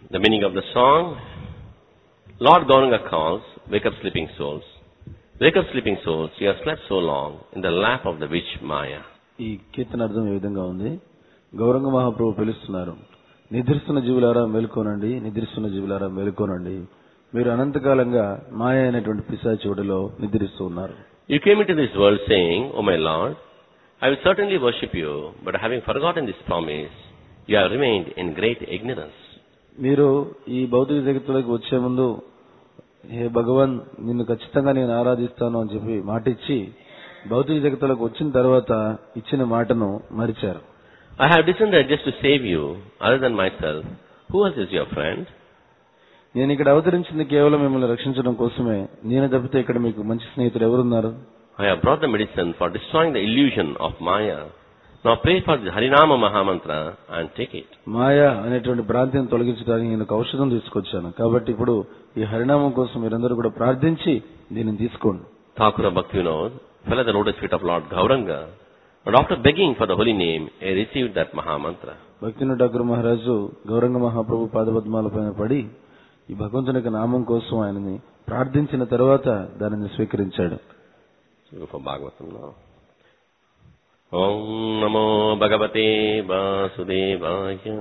The meaning of the song Lord Gauranga calls, Wake up, sleeping souls. Wake up, sleeping souls. You have slept so long in the lap of the witch Maya. ఈ కీర్తన అర్థం ఈ విధంగా ఉంది గౌరంగ మహాప్రభు పిలుస్తున్నారు నిద్రిస్తున్న జీవులారా మేల్కోనండి నిద్రిస్తున్న జీవులారా మేల్కోనండి మీరు అనంతకాలంగా మాయ అయినటువంటి పిశాచి ఒడిలో నిద్రిస్తూ ఉన్నారు You came into this world saying, O my Lord, I will certainly worship you, but having forgotten this promise, you have remained in great ignorance. మీరు ఈ భౌతిక జగత్తులోకి వచ్చే ముందు హే భగవాన్ నిన్ను ఖచ్చితంగా నేను ఆరాధిస్తాను అని చెప్పి మాట ఇచ్చి భౌతిక జగత్తులోకి వచ్చిన తర్వాత ఇచ్చిన మాటను మరిచారు I have descended just to save you, other than myself. Who else is your friend? నేను ఇక్కడ అవతరించింది కేవలం మిమ్మల్ని రక్షించడం కోసమే నేను తప్పితే ఇక్కడ మీకు మంచి స్నేహితులు ఎవరున్నారు I have brought the medicine for destroying the illusion of Maya. Now pray for the Harinama Mahamantra and take it. మాయా అనేటువంటి భ్రాంతిని తొలగించడానికి నేను ఒక ఔషధం తీసుకొచ్చాను కాబట్టి ఇప్పుడు ఈ హరినామం కోసం మీరందరూ కూడా ప్రార్థించి దీనిని తీసుకోండి Thakura Bhaktivinoda fell at the lotus feet of Lord Gauranga, and after begging for the holy name, he received that Mahamantra. భక్తిను డాక్టర్ మహారాజు గౌరంగ మహాప్రభు పాదపద్మాల పైన పడి ఈ భగవంతుని యొక్క నామం కోసం ఆయనని ప్రార్థించిన తర్వాత దానిని స్వీకరించాడు So go for Bhagavatam now. Om Namo Bhagavate Vasudevaya.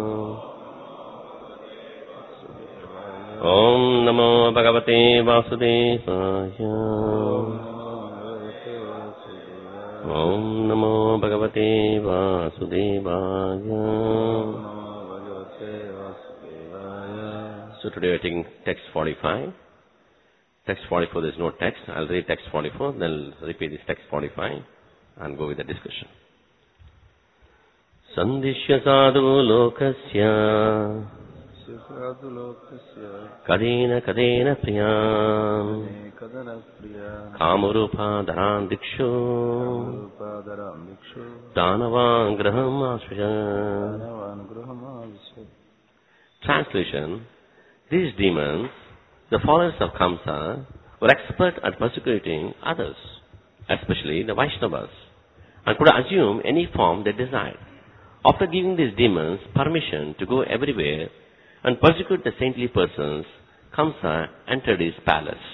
Om Namo Bhagavate Vasudevaya. Om Namo Bhagavate Vasudevaya. So today we're taking text 45. Text 44, there's no text. I'll read text 44, then I'll repeat this text 45 and go with the discussion. Sandishya sadhu lokasya kadena kadena priyam kamurupadharan dikshu danavangraham asvaya. Translation These demons, the followers of Kamsa, were expert at persecuting others, especially the Vaishnavas, and could assume any form they desired. After giving these demons permission to go everywhere and persecute the saintly persons, Kamsa entered his palace.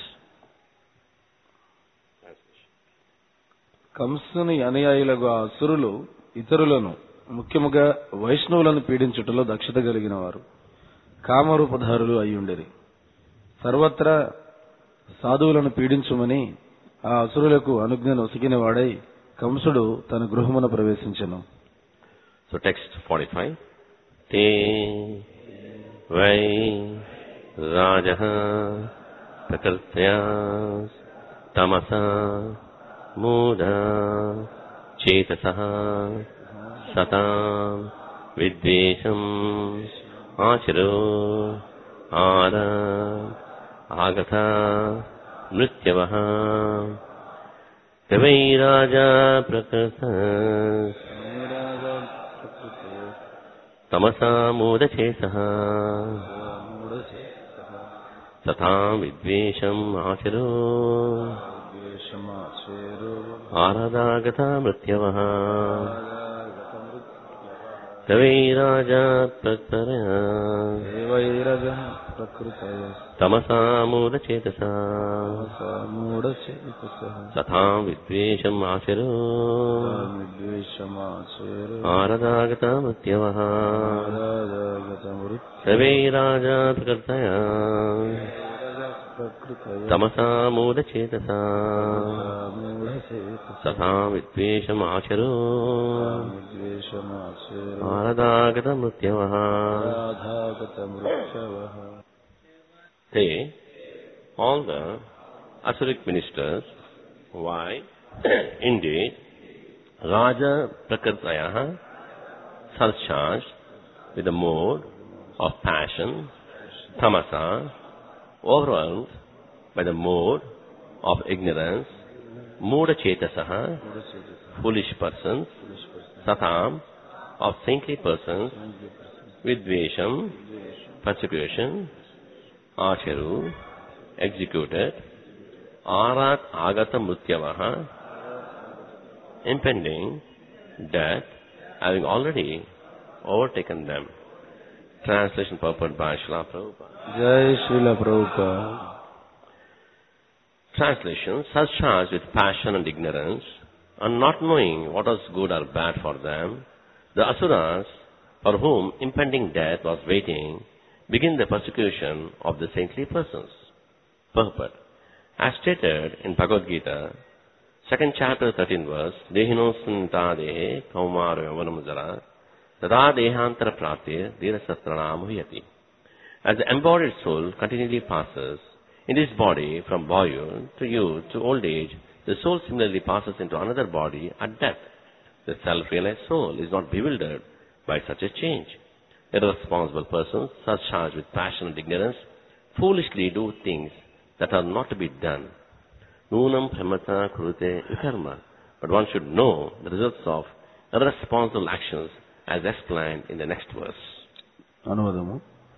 కంసుని అనుయాయులకు ఆ అసురులు ఇతరులను ముఖ్యముగా వైష్ణవులను పీడించుటలో దక్షత కలిగిన వారు కామరూపధారులు అయ్యుండిరి సర్వత్రా సాధువులను పీడించుమని ఆ అసురులకు అనుజ్ఞను ఒసిగిన వాడై కంసుడు తన గృహమున ప్రవేశించెను So text 45. Te vai rajaha prakartyas tamasa muda chetasaha satam vidvesham acharo ara agata mrityavaha Tavai raja prakartas तमसा मोदचेतः तथा विद्वेषम् आचरो आराधागता मृत्यवः तवैराजा प्रतरया तमसा मूढचेतसा तथा विद्वेषम् आचरो आरदागता मृत्यवः सर्वैराजा प्रकृतया तमसा मूढचेतसा तथा विद्वेषम् आचरो आरदागत मृत्यवः They, all the Asuric ministers, why, indeed, Raja Prakritayaha surcharged with the mode of passion, tamasa, overwhelmed by the mode of ignorance, moda chetasaha, foolish persons, satam, of saintly persons, vidvesham, persecution, acharu, executed, arat agata mrutyavaha, impending death having already overtaken them. Translation purport by Srila Prabhupada. జై Srila ప్రభుపా Translation, such charged with passion and ignorance, and not knowing what was good or bad for them, the Asuras, for whom impending death was waiting, begin the persecution of the saintly persons. Purport. As stated in Bhagavad Gita, second chapter, 13 verse, Dehinosanta dehe kaumar yavanamujara, tada dehantara praptir dhirasatranam huyati. As the embodied soul continually passes in this body from boyhood to youth to old age, the soul similarly passes into another body at death. The self-realized soul is not bewildered by such a change. Irresponsible persons, such charged with passion and ignorance, foolishly do things that are not to be done. Nunam pramata kurute vikarma. But one should know the results of irresponsible actions as explained in the next verse. అనువాదము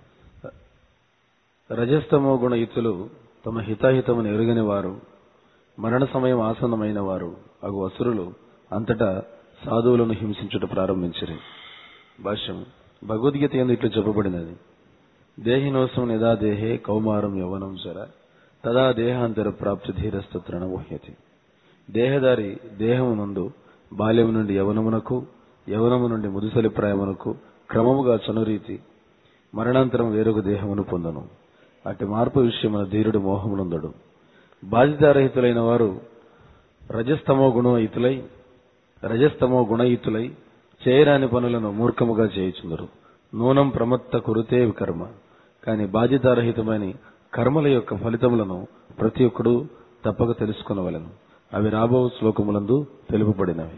రజస్తమో గుణయుతులు తమ హితాహితమును ఎరుగని వారు మరణ సమయం ఆసన్నమైన వారు అగు అసురులు అంతటా సాధువులను హింసించుట ప్రారంభించిరి భాష్యం భగవద్గీత ఎందు ఇట్లు చెప్పబడినది దేహినోసం యదా దేహే కౌమారం యవనం చర తదా దేహాంతర ప్రాప్తి ధీరస్తత్రణ ఊహ్యతి దేహదారి దేహమునందు బాల్యము నుండి యవనమునకు యవనము నుండి ముదుసలి ప్రాయమునకు క్రమముగా చనురీతి మరణాంతరం వేరొక దేహమును పొందను అట్టి మార్పు విషయమున ధీరుడు మోహమునందడు బాధితారహితులైన వారు రజస్తమో గుణయుతులై రజస్తమో గుణయుతులై చేయరాని పనులను మూర్ఖముగా చేయుచుందరు నూనం ప్రమత్త కురుతే కర్మ కాని బాధ్యతారహితమైన కర్మల యొక్క ఫలితములను ప్రతి ఒక్కడు తప్పక తెలుసుకొనవలెను అవి రాబో శ్లోకములందు తెలుపబడినవి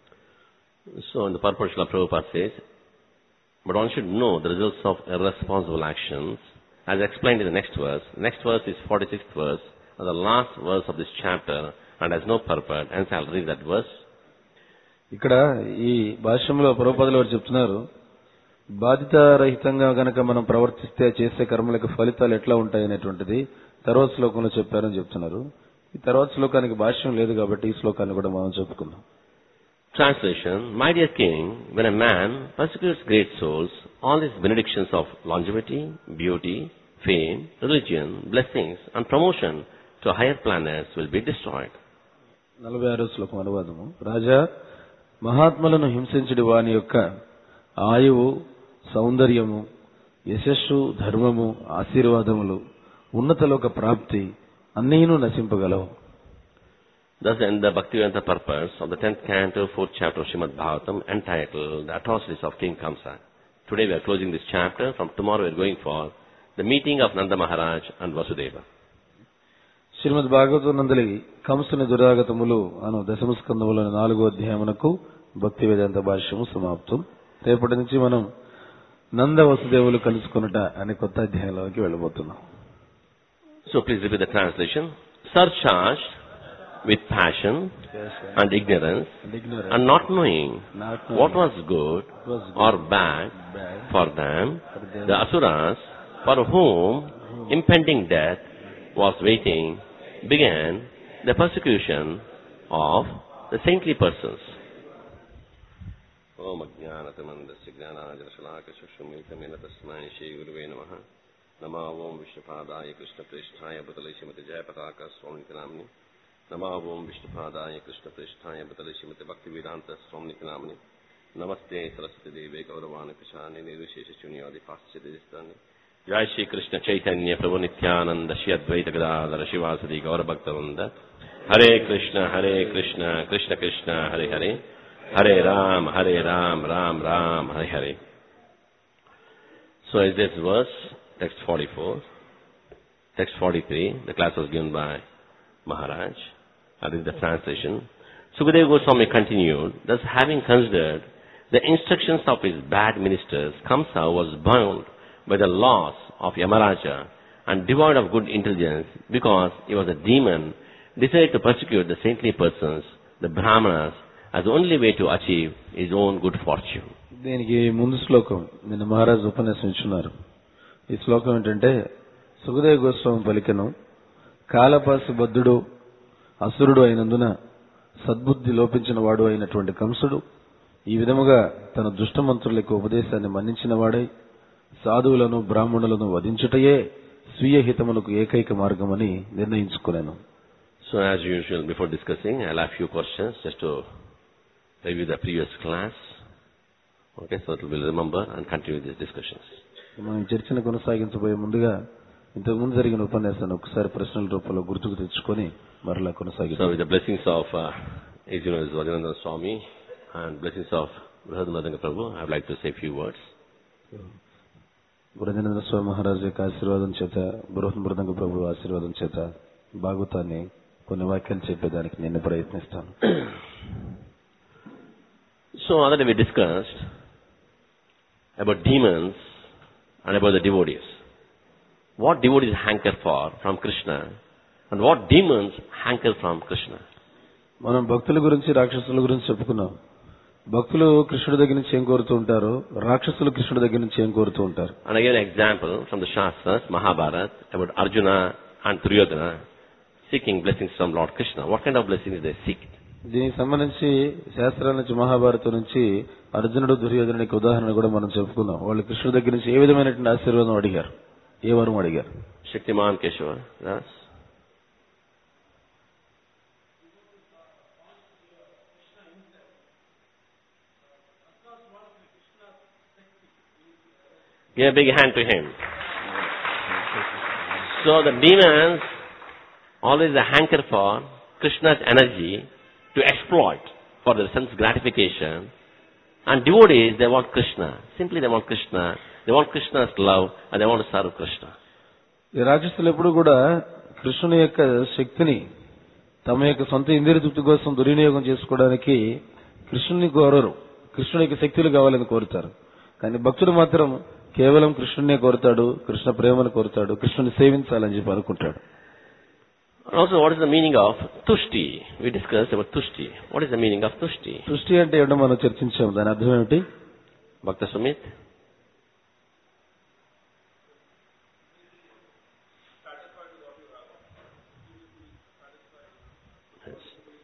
So in the purport Srila Prabhupada says, but one should know the results of irresponsible actions as explained in the next verse. The next verse is 46th verse, and the last verse of this chapter, and has no purport. Hence I'll read that verse. ఇక్కడ ఈ భాష్యంలో ప్రభుపదలు వారు చెప్తున్నారు బాధితారహితంగా గనక మనం ప్రవర్తిస్తే చేసే కర్మలకు ఫలితాలు ఎట్లా ఉంటాయి అనేటువంటిది తర్వాత శ్లోకంలో చెప్పారని చెప్తున్నారు ఈ తర్వాత శ్లోకానికి భాష్యం లేదు కాబట్టి ఈ శ్లోకాన్ని కూడా మనం చెప్పుకుందాం Translation, My dear king, when a man persecutes great souls, all his benedictions of longevity, beauty, fame, religion, blessings, and promotion to higher planets will be destroyed. నలభై ఆరో శ్లోకం అనువాదము రాజా మహాత్ములను హింసించడి వాని యొక్క ఆయువు సౌందర్యము యశస్సు ధర్మము ఆశీర్వాదములు ఉన్నతలోక ప్రాప్తి అన్నీను నశింపగలవు Thus end the Bhaktivedanta purpose of the 10th canto, 4th chapter of Srimad Bhagavatam entitled The Atrocities of King Kamsa. Today we are closing this chapter. From tomorrow we are going for the meeting of Nanda Maharaj and Vasudeva. శ్రీమద్ భాగవతం నందలి కంసుని దురాగతములు అను దశమస్కందములోని నాలుగో అధ్యాయమునకు భక్తి వేదాంత భాష్యము సమాప్తం రేపటి నుంచి మనం నంద వసుదేవులు కలుసుకొనుట అనే కొత్త అధ్యాయంలోకి వెళ్ళబోతున్నాం So please repeat the translation. Surcharged with passion and ignorance and not knowing what was good or bad for them, the Asuras, for whom impending death was waiting, began the persecution of the saintly persons. ఓం అజ్ఞానతమందస్య జ్ఞానాజలశలాకశుష్మేతమేన తస్మై శ్రీ గురువే నమః నమా ఓం విష్ణుపాదాయ కృష్ణప్రేష్ఠాయ బుతలే శ్రీమతి జయపతాక స్వామికి nominee నమా ఓం విష్ణుపాదాయ కృష్ణప్రేష్ఠాయ బుతలే శ్రీమతి భక్తి వేదాంత స్వామికి nominee నమస్తే సరస్వతి దేవే గౌరవాణి పిశాని నిర్విశేష శూన్యాది పాశ్చర్యస్తాన్ని జయ శ్రీ కృష్ణ చైతన్య ప్రభు నిత్యానంద శ్రీ అద్వైత Gadadhara శివాసది గౌరభక్తవృంద Hare Krishna Hare Krishna Krishna Krishna Hare Hare Hare Ram Hare Ram Ram Ram Hare Hare So is this verse, text 44, text 43, the class was given by Maharaj. That is the translation. Sukadeva Goswami continued, thus having considered the instructions of his bad ministers, Kamsa was bound by the laws of Yamaraja and devoid of good intelligence because he was a demon, decided to persecute the saintly persons, the Brahmanas, as the only way to achieve his own good fortune. దీనికి ముందు శ్లోకం నిన్న మహారాజ్ ఉపన్యాసం ఇచ్చున్నారు ఈ శ్లోకం ఏంటంటే సుఖదేవ గోస్వామి పలికెను కాలపాసి బద్ధుడు అసురుడు అయినందున సద్బుద్ధి లోపించిన వాడు అయినటువంటి కంసుడు ఈ విధముగా తన దుష్టమంత్రుల యొక్క ఉపదేశాన్ని మన్నించిన వాడై సాధువులను బ్రాహ్మణులను వధించుటయే స్వీయ హితమునకు ఏకైక మార్గమని నిర్ణయించుకున్నాను So as usual, before discussing, I'll have few questions just to review the previous class. Okay, so that we'll remember and continue these discussions. మనం ఈ చర్చను కొనసాగించబోయే ముందుగా ఇంతకు ముందు జరిగిన ఉపన్యాసాన్ని ఒకసారి ప్రశ్నల రూపంలో గుర్తుకు తెచ్చుకొని మరలా So కొనసాగిస్తాం with the blessings of uh, His Holiness Vajananda Swami and blessings of Brihad Madanga Prabhu, I would like to say a few words. Brajendra స్వామి మహారాజు యొక్క ఆశీర్వాదం చేత బృహన్ మృదంగ ప్రభు ఆశీర్వాదం చేత భాగవతాన్ని కొన్ని వాక్యాలు చెప్పేదానికి నేను ప్రయత్నిస్తాను So other day we discussed about demons and about the devotees. What devotees hanker for from Krishna and what demons hanker from Krishna. మనం భక్తుల గురించి రాక్షసుల గురించి చెప్పుకున్నాం భక్తులు కృష్ణుడి దగ్గర నుంచి ఏం కోరుతూ ఉంటారు రాక్షసులు కృష్ణుడి దగ్గర నుంచి ఏం కోరుతూ ఉంటారు And again example from the Shastras, Mahabharata, about Arjuna and Duryodhana seeking blessings from Lord Krishna. What kind of blessings they seek? దీనికి సంబంధించి శాస్త్రాల నుంచి మహాభారతం నుంచి అర్జునుడు దుర్యోధనుడికి ఉదాహరణ కూడా మనం చెప్పుకున్నాం వాళ్ళు కృష్ణుడి దగ్గర నుంచి ఏ విధమైనటువంటి ఆశీర్వాదం అడిగారు ఏ వరం అడిగారు Shaktiman Keshava, yes? Give a big hand to him. So the demons always a hanker for Krishna's energy to exploit for their sense gratification. And devotees, they want Krishna. Simply they want Krishna. They want Krishna's love and they want to serve Krishna. ఈ రాక్షసులు ఎప్పుడు కూడా కృష్ణుని యొక్క శక్తిని తమ యొక్క సొంత ఇంద్రియ తృప్తి కోసం దుర్వినియోగం చేసుకోవడానికి కృష్ణుని కోరరు కృష్ణునికి శక్తులు కావాలని కోరుతారు కానీ భక్తుడు మాత్రం కేవలం కృష్ణునే కోరుతాడు కృష్ణ ప్రేమను కోరుతాడు కృష్ణుని సేవించాలని చెప్పి అనుకుంటాడు And also, what is the meaning of tushti? We discussed about tushti. What is the meaning of tushti? సృష్టి అంటే ఏంటో మనం చర్చించాం దాని అర్థం ఏమిటి Bhakta Sumit? Yes.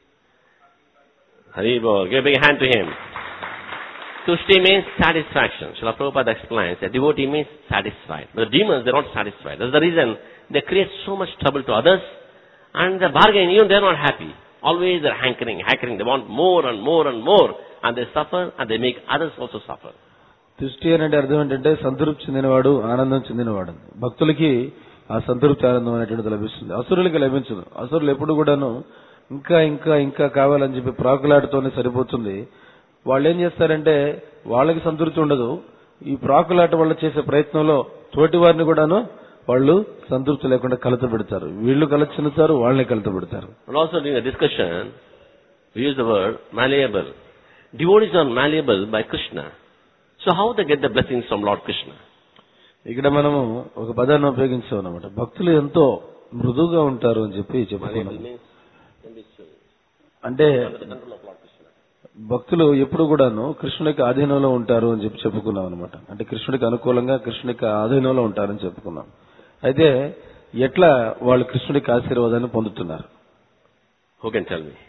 Haribo, give a big hand to him. Tushti means satisfaction. Srila Prabhupada explains that devotee means satisfied. But the demons, they're not satisfied. That's the reason they create so much trouble to others and the bargain, even they're not happy. Always they're hankering, hankering. They want more and more and more and they suffer and they make others also suffer. సృష్టి అనేది అర్థం ఏంటంటే సంతృప్తి చెందినవాడు ఆనందం చెందినవాడు భక్తులకి ఆ సంతృప్తి ఆనందం అనేటువంటిది లభిస్తుంది అసురులకి లభించదు అసురులు ఎప్పుడు కూడాను ఇంకా ఇంకా ఇంకా కావాలని చెప్పి ప్రాకులాటతోనే సరిపోతుంది వాళ్ళు ఏం చేస్తారంటే వాళ్ళకి సంతృప్తి ఉండదు ఈ ప్రాకులాట వల్ల చేసే ప్రయత్నంలో తోటి వారిని కూడాను వాళ్ళు సంతృప్తి లేకుండా కలత పెడతారు వీళ్ళు కలత చెందుతారు వాళ్ళని కలత పెడతారు And also during the discussion, we use the word malleable. Devotees are malleable by Krishna. So how they get the blessings from Lord Krishna? ఇక్కడ మనము ఒక పదాన్ని ఉపయోగించాం అనమాట భక్తులు ఎంతో మృదువుగా ఉంటారు అని చెప్పి చెప్పుకున్నాం means can be chill. అంటే Under the control of Lord Krishna. భక్తులు ఎప్పుడు కూడాను కృష్ణుడికి ఆధీనంలో ఉంటారు అని చెప్పి చెప్పుకున్నాం అనమాట అంటే కృష్ణుడికి అనుకూలంగా కృష్ణుడికి ఆధీనంలో ఉంటారని చెప్పుకున్నాం అయితే ఎట్లా వాళ్ళు కృష్ణుడికి ఆశీర్వాదాన్ని పొందుతున్నారు Who can tell me?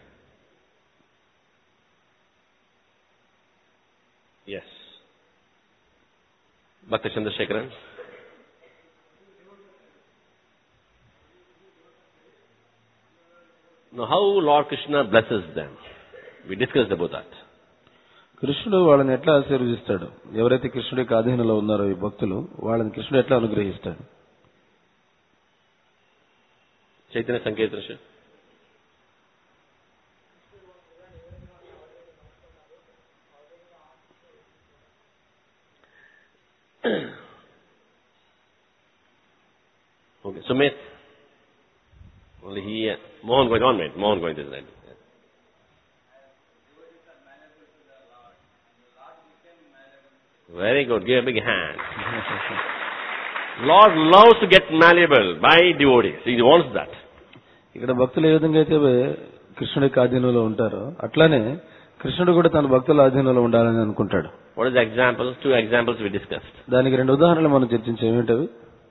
Yes. Bhakta Chandrasekharan? Now how Lord Krishna blesses them? We discussed about that. కృష్ణుడు వాళ్ళని ఎట్లా ఆశీర్వదిస్తాడు ఎవరైతే కృష్ణుడికి ఆధీనంలో ఉన్నారో ఈ భక్తులు వాళ్ళని కృష్ణుడు ఎట్లా అనుగ్రహిస్తాడు Chaitanya Sankirtana Shri? okay, Sumit. Only he, uh, Mohan going on, mate. Mohan going this side. Very good. Give a big hand. Lord loves to get malleable by devotees. He wants that. ఇక్కడ భక్తులు ఏ విధంగా అయితే కృష్ణుడికి ఆధీనంలో ఉంటారో అట్లానే కృష్ణుడు కూడా తన భక్తుల ఆధీనంలో ఉండాలని అనుకుంటాడు What is the examples? Two examples we discussed. దానికి రెండు ఉదాహరణలు మనం చర్చించాం ఏమిటవి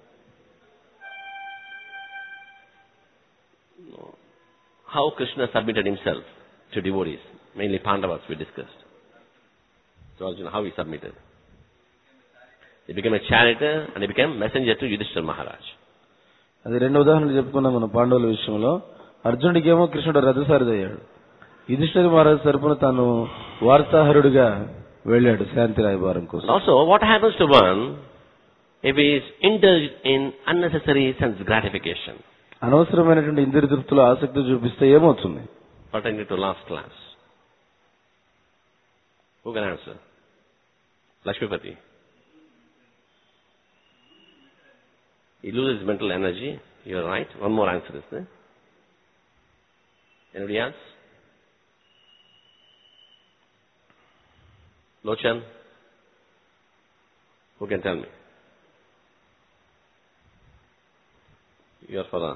How Krishna submitted himself to devotees, mainly Pandavas we discussed. So Arjuna, how he submitted. He became a charioteer and he became messenger to Yudhishthira Maharaj. అది రెండు ఉదాహరణలు చెప్పుకున్నాం మన పాండవుల విషయంలో అర్జునుడికేమో కృష్ణుడు రథసారథి అయ్యాడు యుధిష్ఠిర మహారాజు తరపున తాను వార్తాహరుడిగా వెళ్ళాడు శాంతి రాయబారం కోసం Also, what happens to one if he is indulged in unnecessary sense gratification? అనవసరమైనటువంటి ఇంద్రియ తృప్తిలో ఆసక్తి చూపిస్తే ఏమవుతుంది Pertaining to last class. Who can answer? Lakshmipati. He loses mental energy. You are right. One more answer is there. Anybody else? Lochan? Who can tell me? You are for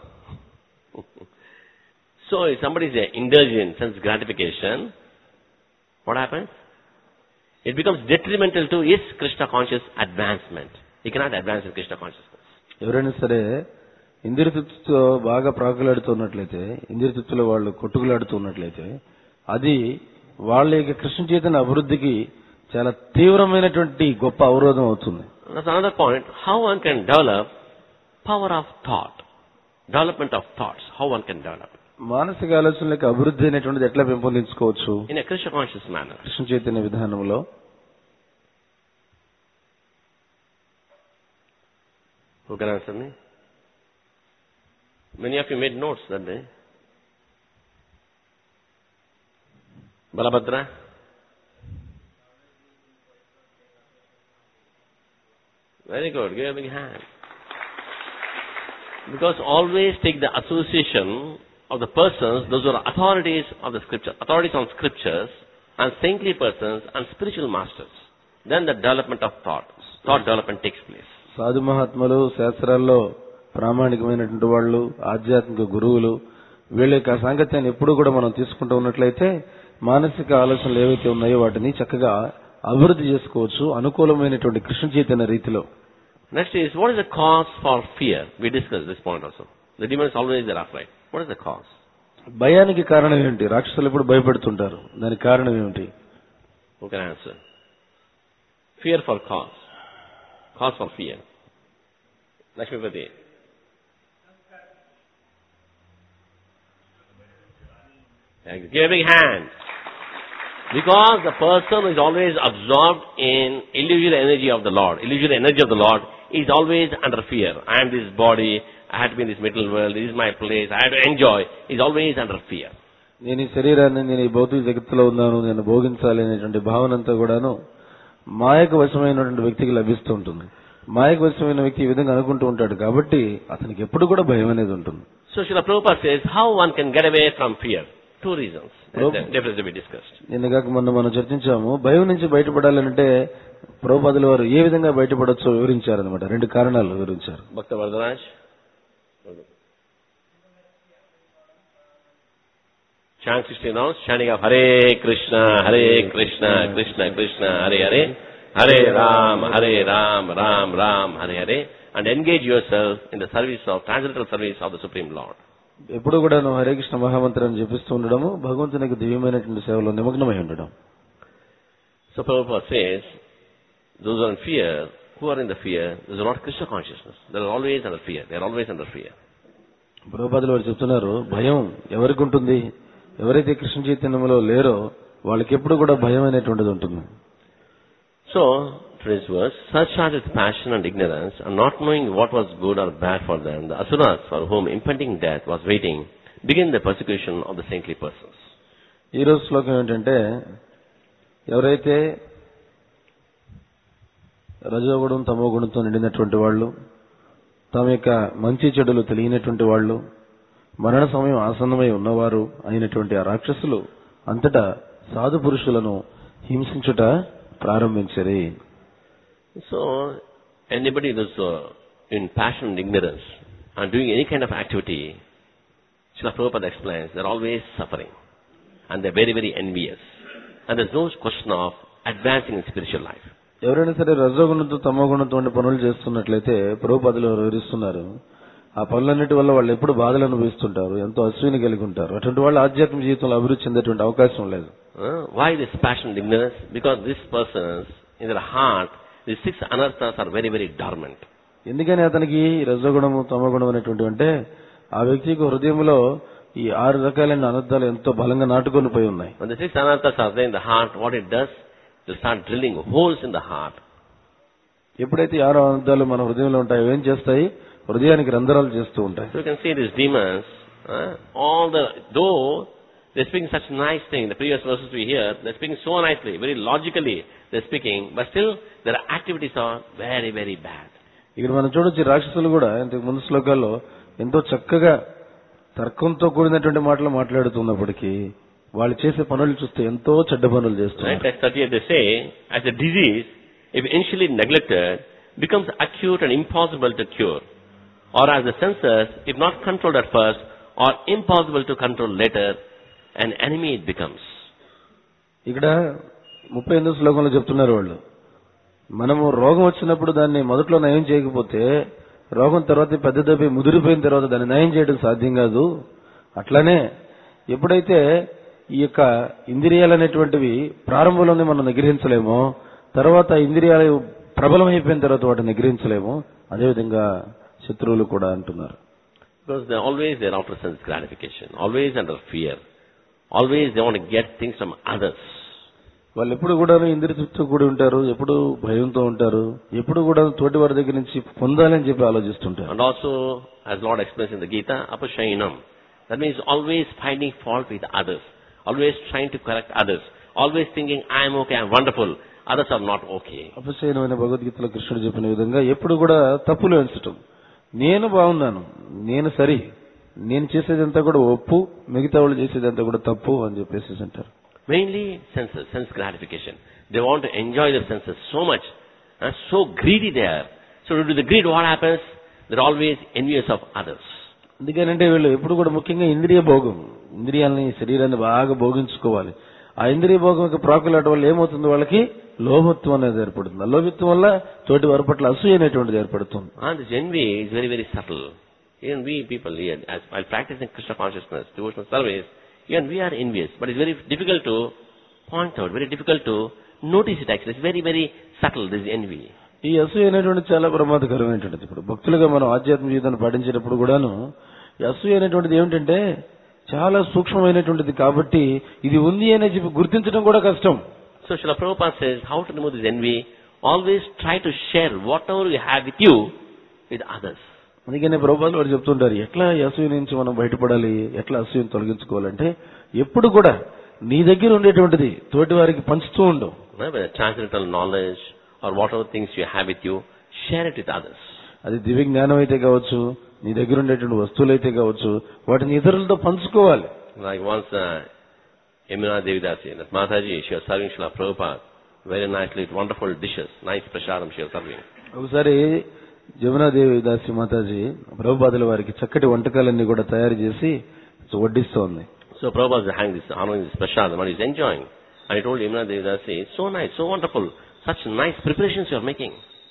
So if somebody is indulged in sense gratification, what happens? It becomes detrimental to his Krishna conscious advancement. He cannot advance in Krishna consciousness. ఎవరైనా సరే ఇంద్రియ తృప్తితో బాగా ప్రాకులాడుతున్నట్లయితే ఇంద్రియ తృప్తిలో వాళ్ళు కొట్టుకులాడుతున్నట్లయితే అది వాళ్ళ యొక్క కృష్ణ చైతన్య అభివృద్ధికి చాలా తీవ్రమైనటువంటి గొప్ప అవరోధం అవుతుంది That's another point. How one can develop power of thought. Development of thoughts. How one can develop. మానసిక ఆలోచనలకు అభివృద్ధి అనేటువంటిది ఎట్లా పెంపొందించుకోవచ్చు In a Krishna conscious manner. Krishna Chaitanya విధానంలో Who can answer me? Many of you made notes that day. Balabhadra? Very good. Give a big hand. Because always take the association of the persons, those who are authorities of the scripture, authorities on scriptures, and saintly persons and spiritual masters. Then the development of thought, thought development takes place. సాధు మహాత్ములు శాస్త్రాల్లో ప్రామాణికమైనటువంటి వాళ్ళు ఆధ్యాత్మిక గురువులు వీళ్ళ యొక్క సాంగత్యాన్ని ఎప్పుడూ కూడా మనం తీసుకుంటూ ఉన్నట్లయితే మానసిక ఆలోచనలు ఏవైతే ఉన్నాయో వాటిని చక్కగా అభివృద్ధి చేసుకోవచ్చు అనుకూలమైనటువంటి కృష్ణ చైతన్య రీతిలో Next is, what is the cause for fear? We discussed this point also. The demon is always there upright. What is the cause? భయానికి కారణం ఏమిటి రాక్షసులు ఎప్పుడు భయపడుతుంటారు దానికి కారణం ఏమిటి Who can answer? Fear for cause. Cause for fear. Lakshmipati. Thank you. Give a big hand. Because the person is always absorbed in illusory energy of the Lord. Illusory energy of the Lord is always under fear. I am this body, I have to be in this middle world, this is my place, I have to enjoy. Is always under fear. నేను ఈ శరీరాన్ని నేను ఈ భౌతిక జగత్తులో ఉన్నాను నేను భోగించాలి అనేటువంటి భావన అంతా కూడాను మాయకు వశమైనటువంటి వ్యక్తికి లభిస్తూ ఉంటుంది మాయకు వశమైన వ్యక్తి ఈ విధంగా అనుకుంటూ ఉంటాడు కాబట్టి అతనికి ఎప్పుడు కూడా భయం అనేది ఉంటుంది So Srila Prabhupada says how one can get away from fear. Two reasons. Prabhu- That definitely to be discussed. నిన్న కాక మొన్న మనం చర్చించాము భయం నుంచి బయటపడాలంటే ప్రభుపాదుల వారు ఏ విధంగా బయటపడొచ్చో వివరించారనమాట రెండు కారణాలు వివరించారు Bhakta Vardhanaj. Chant 16 rounds, chanting of Hare Krishna, Hare Krishna, Krishna Krishna, Hare Hare, Hare Ram, Hare Ram, Ram Ram, Hare Hare, and engage yourself in the service of, transcendental service of the Supreme Lord. ఎప్పుడు కూడా నువ్వు హరే కృష్ణ మహామంత్రాన్ని జపిస్తూ ఉండడము భగవంతునికి దివ్యమైనటువంటి సేవలో నిమగ్నమై ఉండడం So Prabhupada says, those who are in fear, who are in the fear, those are not Krishna consciousness. They are always under fear. They are always under fear. ప్రభుపాదులు వారు చెప్తున్నారు భయం ఎవరికి ఉంటుంది ఎవరైతే కృష్ణ చైతన్యంలో లేరో వాళ్ళకి ఎప్పుడు కూడా భయం అనేటువంటిది ఉంటుంది So, today's verse, such are with passion and ignorance, and not knowing what was good or bad for them, the asuras for whom impending death was waiting, begin the persecution of the saintly persons. ఈ రోజు శ్లోకం ఏంటంటే ఎవరైతే రజోగుణం తమో గుణంతో నిండినటువంటి వాళ్ళు తమ యొక్క మంచి చెడులు తెలియనటువంటి వాళ్ళు మరణ సమయం ఆసన్నమై ఉన్నవారు అయినటువంటి ఆ రాక్షసులు అంతటా సాధు పురుషులను హింసించుట ప్రారంభించరి So, anybody who's uh, in passion and ignorance and doing any kind of activity, Srila Prabhupada explains, they're always suffering. And they're very, very envious. And there's no question of advancing in spiritual life. ఎవరైనా సరే రజోగుణంతో తమో గుణంతో ఉండే పనులు చేస్తున్నట్లయితే ప్రభుపదులు వివరిస్తున్నారు ఆ పనులన్నిటి వల్ల వాళ్ళు ఎప్పుడు బాధలు అనుభవిస్తుంటారు ఎంతో అశ్విని కలిగి ఉంటారు అటువంటి వాళ్ళు ఆధ్యాత్మిక జీవితంలో అభివృద్ధి చెందేటువంటి అవకాశం లేదు Uh, why this passion and ignorance? Because these persons, in their heart, these six anarthas are very, very dormant. ఎందుకని అతనికి రజోగుణము తమగుణం అనేటువంటి అంటే ఆ వ్యక్తికి హృదయంలో ఈ ఆరు రకాలైన అనర్థాలు ఎంతో బలంగా నాటుకొని పోయి ఉన్నాయి When the six anarthas are there in the heart, what it does, it will start drilling holes in the heart. ఎప్పుడైతే ఈ ఆరు అనర్థాలు మన హృదయంలో ఉంటాయో ఏం చేస్తాయి హృదయానికి రంధ్రాలు చేస్తూ ఉంటాయి So you can see these demons, uh, all the, though they're speaking such nice thing, the previous verses we hear, they're speaking so nicely, very logically they're speaking, but still their activities are very, very bad. ఇక్కడ మనం చూడొచ్చు ఈ రాక్షసులు కూడా ఇంతకు ముందు శ్లోకాల్లో ఎంతో చక్కగా తర్కంతో కూడినటువంటి మాటలు మాట్లాడుతున్నప్పటికీ వాళ్ళు చేసే పనులు చూస్తే ఎంతో చెడ్డ పనులు Right? చేస్తున్నారు Text 38 they say, as a disease, if initially neglected, becomes acute and impossible to cure. Or as the senses, if not controlled at first, are impossible to control later, an enemy it becomes. ఇక్కడ ముప్పై ఎనిమిది శ్లోకంలో చెప్తున్నారు వాళ్ళు మనము రోగం వచ్చినప్పుడు దాన్ని మొదట్లో నయం చేయకపోతే రోగం తర్వాత పెద్ద దెబ్బ ముదిరిపోయిన తర్వాత దాన్ని నయం చేయడం సాధ్యం కాదు అట్లానే ఎప్పుడైతే ఈ యొక్క ఇంద్రియాలు అనేటువంటివి ప్రారంభంలోనే మనం నిగ్రహించలేమో తర్వాత ఇంద్రియాలు ప్రబలం అయిపోయిన తర్వాత వాటిని నిగ్రహించలేము అదేవిధంగా శత్రువులు కూడా అంటున్నారు Because they're always they're after sense gratification, always under fear. Always they want to get things from others. వాళ్ళు ఎప్పుడు కూడా ఇంద్రియ తృప్తితో కూడి ఉంటారు ఎప్పుడు భయంతో ఉంటారు ఎప్పుడు కూడా తోటి వారి దగ్గర నుంచి పొందాలని చెప్పి ఆలోచిస్తుంటారు And also, as Lord explains in the Gita, apashayinam. That means always finding fault with others. Always trying to correct others. Always thinking, I am okay, I am wonderful. Others are not okay. అపచయనమైన భగవద్గీతలో కృష్ణుడు చెప్పిన విధంగా ఎప్పుడు కూడా తప్పులు ఎంచటం నేను బాగున్నాను నేను సరి నేను చేసేదంతా కూడా ఒప్పు మిగతా వాళ్ళు చేసేదంతా కూడా తప్పు అని చెప్పేసి అంటారు Mainly senses, sense gratification. They want to enjoy their senses so much. And so greedy they are. So due to the greed, what happens? They're always envious of others. అందుకనంటే వీళ్ళు ఎప్పుడు కూడా ముఖ్యంగా ఇంద్రియ భోగం ఇంద్రియాలని శరీరాన్ని బాగా భోగించుకోవాలి ఆ ఇంద్రియ భోగం యొక్క ప్రాకులాట వల్ల ఏమవుతుంది వాళ్ళకి లోభత్వం అనేది ఏర్పడుతుంది ఆ లోభిత్వం వల్ల తోటి వారి పట్ల అసూయ అనేటువంటిది ఏర్పడుతుంది And this envy is very, very subtle. Even we people here, as while practicing Krishna consciousness, devotional service, even we are envious. But it's very difficult to point out, very difficult to notice it actually. It's very, very subtle, this envy. ఈ అసూయ అనేటువంటి చాలా ప్రమాదకరమైనటువంటిది ఇప్పుడు భక్తులుగా మనం ఆధ్యాత్మిక జీవితాన్ని పాటించేటప్పుడు కూడాను ఈ అసూయ అనేటువంటిది ఏమిటంటే చాలా సూక్ష్మమైనటువంటిది కాబట్టి ఇది ఉంది అనే చెప్పి గుర్తించడం కూడా కష్టం So Srila Prabhupada says, how to remove this envy? Always try to share whatever you have with you with others. అందుకనే ప్రభుత్వాలు వారు చెప్తుంటారు ఎట్లా ఈ అసూయ నుంచి మనం బయటపడాలి ఎట్లా అసూయను తొలగించుకోవాలంటే ఎప్పుడు కూడా నీ దగ్గర ఉండేటువంటిది తోటి వారికి పంచుతూ ఉండవు No, Whether transcendental knowledge or whatever things you have with you, share it with others. అది దివ్య జ్ఞానం అయితే కావచ్చు నీ దగ్గర ఉండేటువంటి వస్తువులు అయితే కావచ్చు వాటిని ఇతరులతో పంచుకోవాలి Like once uh, Yamuna Devidasi, that Mataji, she was serving Srila Prabhupada very nicely with wonderful dishes, nice prasadam she was serving. ఒకసారి జమునాదేవి దాసి మాతాజీ ప్రభుపాదుల వారికి చక్కటి వంటకాలన్నీ కూడా తయారు చేసి వడ్డిస్తోంది So Prabhupada was having this, honoring this prasadam and he's enjoying. And he told Yamuna Devidasi, so nice, so wonderful, such nice preparations you are making.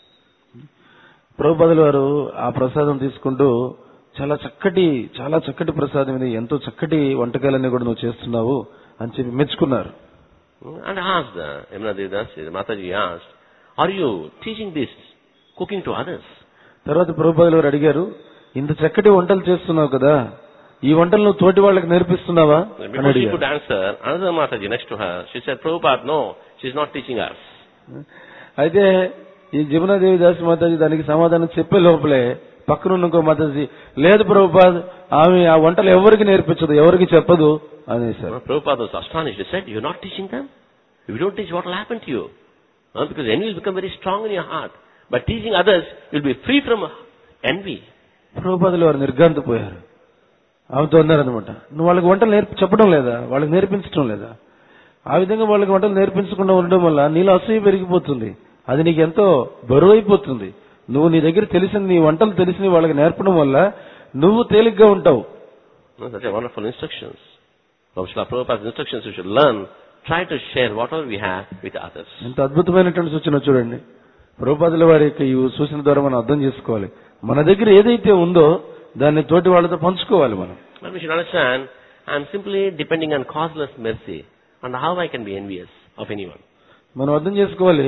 ప్రభుపాదుల వారు ఆ ప్రసాదం తీసుకుంటూ చాలా చక్కటి చాలా చక్కటి ప్రసాదం ఇది ఎంతో చక్కటి వంటకాలన్నీ కూడా నువ్వు చేస్తున్నావు అని చెప్పి మెచ్చుకున్నారు And asked uh, Yamuna Devidasi, the Mataji asked, are you teaching this cooking to others? తర్వాత ప్రభుపాదుల వారు అడిగారు ఇంత చక్కటి వంటలు చేస్తున్నావు కదా ఈ వంటలు నువ్వు తోటి వాళ్ళకి నేర్పిస్తున్నావా అని Before she అడిగారు could answer, another Mataji next to her, she said, Prabhupada, no, she's not teaching us. అయితే ఈ జమునాదేవి దాసి మాతాజీ దానికి సమాధానం చెప్పే లోపలే పక్కనున్న ఇంకో మాతాజీ లేదు ప్రభుపాద్ ఆమె ఆ వంటలు ఎవరికి నేర్పించదు ఎవరికి చెప్పదు అనేసారు Well, Prabhupada was astonished. He said, You're not teaching them? If you don't teach, what will happen to you? Huh? Because envy will become very strong in your heart. By teaching others, you'll be free from envy. ప్రభుపాదులు వారు నిర్గాంతపోయారు ఆమెతో అన్నారనమాట నువ్వు వాళ్ళకి వంటలు నేర్పి చెప్పడం లేదా వాళ్ళకి నేర్పించడం లేదా ఆ విధంగా వాళ్ళకి వంటలు నేర్పించకుండా ఉండడం వల్ల నీలో అసూయ పెరిగిపోతుంది అది నీకు ఎంతో బరువు అయిపోతుంది నువ్వు నీ దగ్గర తెలిసిన నీ వంటలు తెలిసిన వాళ్ళకి నేర్పడం వల్ల నువ్వు తేలిగ్గా ఉంటావు No, such a wonderful instructions. From Srila Prabhupada's instructions, we should learn, try to share whatever we have with others. ఎంత అద్భుతమైనటువంటి సూచన చూడండి ప్రభుపాదుల వారి యొక్క ఈ సూచన ద్వారా మనం అర్థం చేసుకోవాలి మన దగ్గర ఏదైతే ఉందో దాన్ని తోటి వాళ్ళతో పంచుకోవాలి మనం But we should understand, I'm simply depending on causeless mercy and how I can be envious of anyone. మనం అర్థం చేసుకోవాలి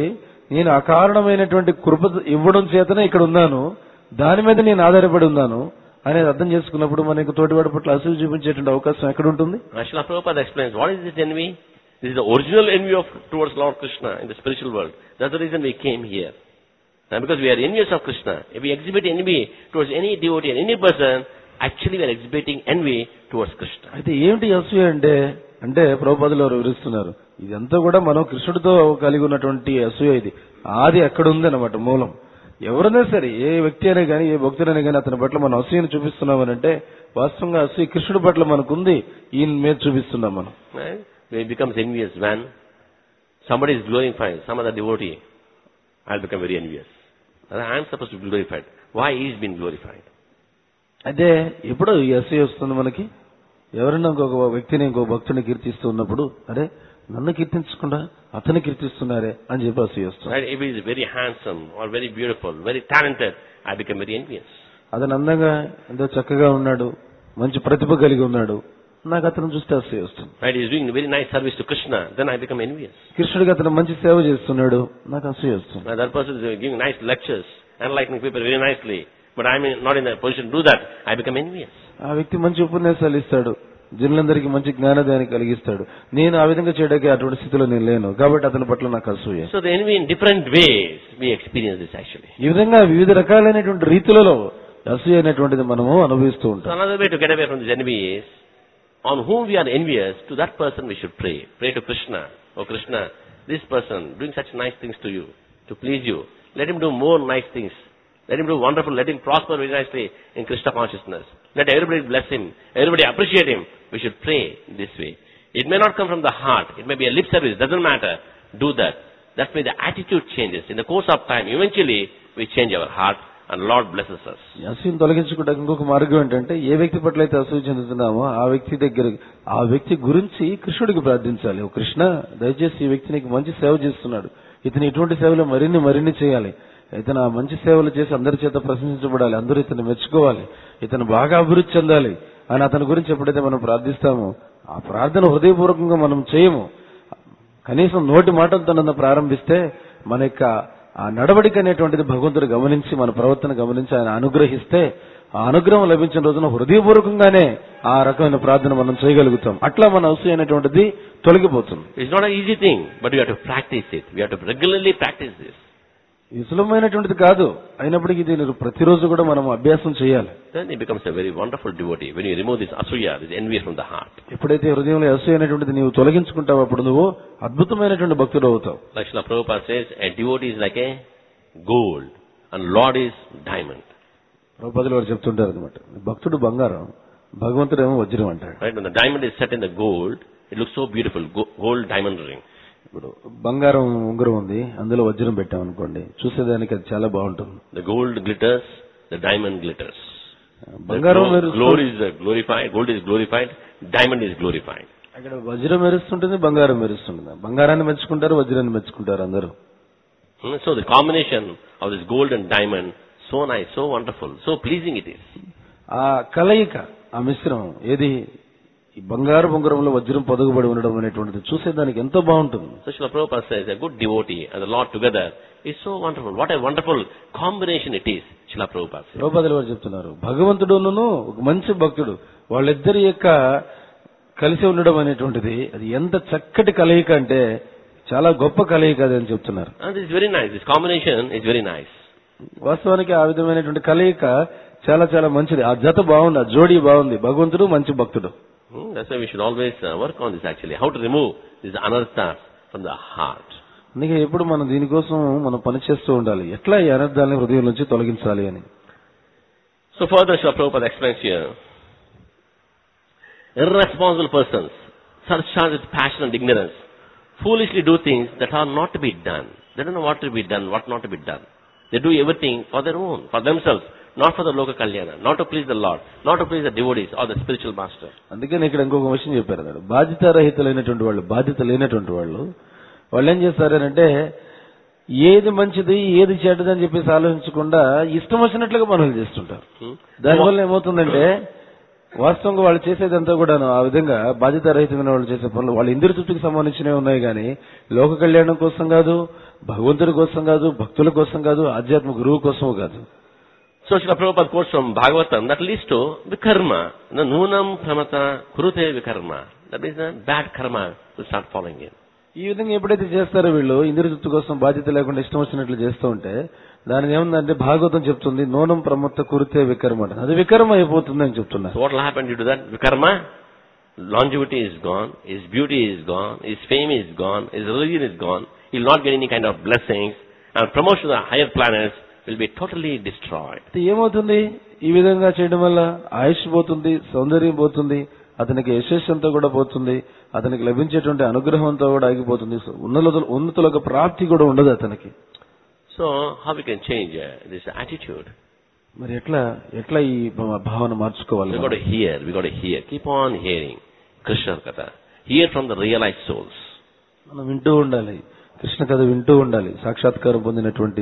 నేను అకారణమైనటువంటి కృప ఇవ్వడం చేతనే ఇక్కడ ఉన్నాను దాని మీద నేను ఆధారపడి ఉన్నాను అనేది అర్థం చేసుకున్నప్పుడు మనకు తోటివాడి పట్ల అసలు చూపించేటువంటి అవకాశం ఎక్కడ ఉంటుంది Srila Prabhupada explains, what is this envy? This is the original envy of towards Lord Krishna in the spiritual world. That's the reason we came here. And because we are envious of Krishna, if we exhibit envy towards any devotee and any person, actually we are exhibiting envy towards Krishna. అయితే ఏమిటి అసూయ అంటే అంటే ప్రభుపదులు వారు వివరిస్తున్నారు ఇదంతా కూడా మనం కృష్ణుడితో కలిగి ఉన్నటువంటి అసూయ ఇది ఆది ఎక్కడ ఉంది అనమాట మూలం ఎవరైనా సరే ఏ వ్యక్తి అయినా కానీ ఏ భక్తుడైనా కానీ అతని పట్ల మనం అసూయను చూపిస్తున్నామని అంటే వాస్తవంగా అసూయ కృష్ణుడి పట్ల మనకుంది ఈయన మీద చూపిస్తున్నాం మనం Right? It becomes envious when somebody is glorifying some other devotee. I'll become very envious. And I am supposed to be glorified. Why he is being glorified? అదే ఎప్పుడు ఈ అసూయ వస్తుంది మనకి ఎవరైనా ఇంకొక వ్యక్తిని ఇంకో భక్తుని కీర్తిస్తూ ఉన్నప్పుడు అరే నన్ను కీర్తించకుండా అతన్ని కీర్తిస్తున్నారే అని చెప్పి అసూయ వస్తుంది Right? If he is very handsome or very beautiful, very talented, I become very envious. అతను అందంగా ఎంతో చక్కగా ఉన్నాడు మంచి ప్రతిభ కలిగి ఉన్నాడు నాకు అతను చూస్తే అసూయ వస్తుంది Right? He is doing very nice service to Krishna, then I become envious. కృష్ణుడికి అతను మంచి సేవ చేస్తున్నాడు నాకు అసూయ వస్తుంది Now, that person is giving nice lectures, enlightening people very nicely, but I am not in a position to do that. I become envious. ఆ వ్యక్తి మంచి ఉపన్యాసాలు ఇస్తాడు జనులందరికీ మంచి జ్ఞానోదయాన్ని కలిగిస్తాడు నేను ఆ విధంగా చేయడానికి అటువంటి స్థితిలో నేను లేను కాబట్టి అతని పట్ల నాకు అసూయ So the envy in different ways, we experience this actually. ఈ విధంగా వివిధ రకాలైనటువంటి రీతులలో అసూయ అనేటువంటిది మనము అనుభవిస్తూ So ఉంటాం another way to get away from this envy is, on whom we are envious, to that person we should pray. Pray to Krishna. Oh Krishna, this person doing such nice things to you, to please you. Let him do more nice things. Let him do wonderful. Let him prosper very nicely in Krishna consciousness. Let everybody bless him. Everybody appreciate him. We should pray this way. It may not come from the heart. It may be a lip service. Doesn't matter. Do that. That way the attitude changes. In the course of time, eventually we change our heart and Lord blesses us. ఈ అసూయను తొలగించుకోవడానికి ఇంకొక మార్గం ఏంటంటే ఏ వ్యక్తి పట్ల అయితే అసూయ చెందుతున్నామో ఆ వ్యక్తి దగ్గర ఆ వ్యక్తి గురించి కృష్ణుడికి ప్రార్థించాలి ఓ కృష్ణ దయచేసి ఈ వ్యక్తి నీకు మంచి సేవ చేస్తున్నాడు ఇతను ఇటువంటి సేవలు మరిన్ని మరిన్ని చేయాలి ఇతను ఆ మంచి సేవలు చేసి అందరి చేత ప్రశంసించబడాలి అందరూ ఇతను మెచ్చుకోవాలి ఇతను బాగా అభివృద్ధి చెందాలి అని అతని గురించి ఎప్పుడైతే మనం ప్రార్థిస్తామో ఆ ప్రార్థన హృదయపూర్వకంగా మనం చేయము కనీసం నోటి మాటలతో ప్రారంభిస్తే మన యొక్క ఆ నడవడిక అనేటువంటిది భగవంతుడు గమనించి మన ప్రవర్తన గమనించి ఆయన అనుగ్రహిస్తే ఆ అనుగ్రహం లభించిన రోజున హృదయపూర్వకంగానే ఆ రకమైన ప్రార్థన మనం చేయగలుగుతాం అట్లా మన అసూయ అనేటువంటిది తొలగిపోతుంది It's not an easy thing, but we have to practice it. We have to regularly practice this. ఇది సులభమైనటువంటిది కాదు అయినప్పటికీ దీన్ని ప్రతిరోజు కూడా మనం అభ్యాసం చేయాలి Then it becomes a very wonderful devotee. When you remove this asuya, this envy from the heart. ఎప్పుడైతే హృదయంలో అసూయ అనేటువంటిది నీవు తొలగించుకుంటావో అప్పుడు నువ్వు అద్భుతమైనటువంటి భక్తుడు అవుతావు Like Srila Prabhupada says, a devotee is like a gold and Lord is diamond. ప్రభుపదులు వారు చెప్తుంటారు అనమాట భక్తుడు బంగారం భగవంతుడేమో వజ్రం అంటాడు Right? When the diamond is set in the gold, it looks so beautiful. Go- gold diamond ring. ఇప్పుడు బంగారం ఉంగరం ఉంది అందులో వజ్రం పెట్టాం అనుకోండి చూసేదానికి అది చాలా బాగుంటుంది The gold glitters, the diamond glitters. The బంగారం glo- మెరుస్తుంది glory is uh, glorified, gold is glorified, diamond is glorified. అక్కడ వజ్రం మెరుస్తుంటుంది బంగారం మెరుస్తుంటుంది బంగారాన్ని మెచ్చుకుంటారు వజ్రాన్ని మెచ్చుకుంటారు అందరూ Hmm, So the combination of this gold and diamond, so nice, so wonderful, so pleasing it is. ఆ కలయిక ఆ మిశ్రమం ఏది ఈ బంగారు బొంగరంలో వజ్రం పొదగబడి ఉండడం అనేటువంటిది చూసేదానికి ఎంతో బాగుంటుంది So Srila Prabhupada says a good devotee and the Lord together is so wonderful. What a wonderful combination it is, Srila Prabhupada says. ద్రౌపదులు వారు చెప్తున్నారు భగవంతుడును ఒక మంచి భక్తుడు వాళ్ళిద్దరి యొక్క కలిసి ఉండడం అనేటువంటిది అది ఎంత చక్కటి కలయిక అంటే చాలా గొప్ప కలయిక అది అని చెప్తున్నారు And this is very nice. This combination is very nice. వాస్తవానికి ఆ విధమైనటువంటి కలయిక చాలా చాలా మంచిది ఆ జత బాగుంది ఆ జోడీ బాగుంది భగవంతుడు మంచి భక్తుడు Hmm, That's why we should always uh, work on this actually. How to remove these anarthas from the heart. అందుకే ఎప్పుడు మనం దీనికోసం మనం పనిచేస్తూ ఉండాలి ఎట్లా ఈ అనర్థాలని హృదయం నుంచి తొలగించాలి అని So further Srila Prabhupada explains here, irresponsible persons, surcharged with passion and ignorance, foolishly do things that are not to be done. They don't know what to be done, what not to be done. They do everything for their own, for themselves, not for the Loka Kalyana, not to please the Lord, not to please the devotees or the spiritual master. అందుకని ఇక్కడ ఇంకొక విషయం చెప్పారు అన్నాడు బాధ్యతారహితులైనటువంటి వాళ్ళు బాధ్యత లేనటువంటి వాళ్ళు వాళ్ళు ఏం చేస్తారనంటే ఏది మంచిది ఏది చెడ్డది అని చెప్పేసి ఆలోచించకుండా ఇష్టం వచ్చినట్లుగా పనులు చేస్తుంటారు Hmm? దానివల్ల ఏమవుతుందంటే వాస్తవంగా వాళ్ళు చేసేదంతా కూడాను ఆ విధంగా బాధ్యతారహితమైన వాళ్ళు చేసే పనులు వాళ్ళ ఇంద్ర చుట్టుకు సంబంధించినవి ఉన్నాయి కానీ లోక కళ్యాణం కోసం కాదు భగవంతుడి కోసం కాదు భక్తుల కోసం కాదు ఆధ్యాత్మ గురువు కోసం కాదు So Srila Prabhupada quotes from Bhagavatam that leads to vikarma. The nunam pramata kurute vikarma. That means the bad karma will start falling in. ఈ విధంగా ఎప్పుడైతే చేస్తారో వీళ్ళు ఇంద్ర చుట్టు కోసం బాధ్యత లేకుండా ఇష్టం వచ్చినట్లు చేస్తూ ఉంటే దానికి ఏముందంటే భాగవతం చెప్తుంది నూనం ప్రమత్త కురితే వికర్మ అంట. అది వికర్మ అయిపోతుంది అని చెప్తున్నారు So what will happen due to that? Vikarma, longevity is gone, his beauty is gone, his fame is gone, his religion is gone, he will not get any kind of blessings, and promotion to the higher planets will be totally destroyed. అయితే ఏమవుతుంది ఈ విధంగా చేయడం వల్ల ఆయుష్ పోతుంది సౌందర్యం పోతుంది అతనికి యశస్సు అంతా కూడా పోతుంది అతనికి లభించేటువంటి అనుగ్రహం అంతా కూడా ఆగిపోతుంది సో ఉన్నత ఉన్నతులకు ప్రాప్తి కూడా ఉండదు అతనికి So how we can change uh, this attitude? మరి ఎట్లా ఎట్లా ఈ భావన మార్చుకోవాలి We got to hear, we got to hear, keep on hearing Krishna Katha. Hear from the realized souls. మనం వింటూ ఉండాలి కృష్ణ కథ వింటూ ఉండాలి సాక్షాత్కారం పొందినటువంటి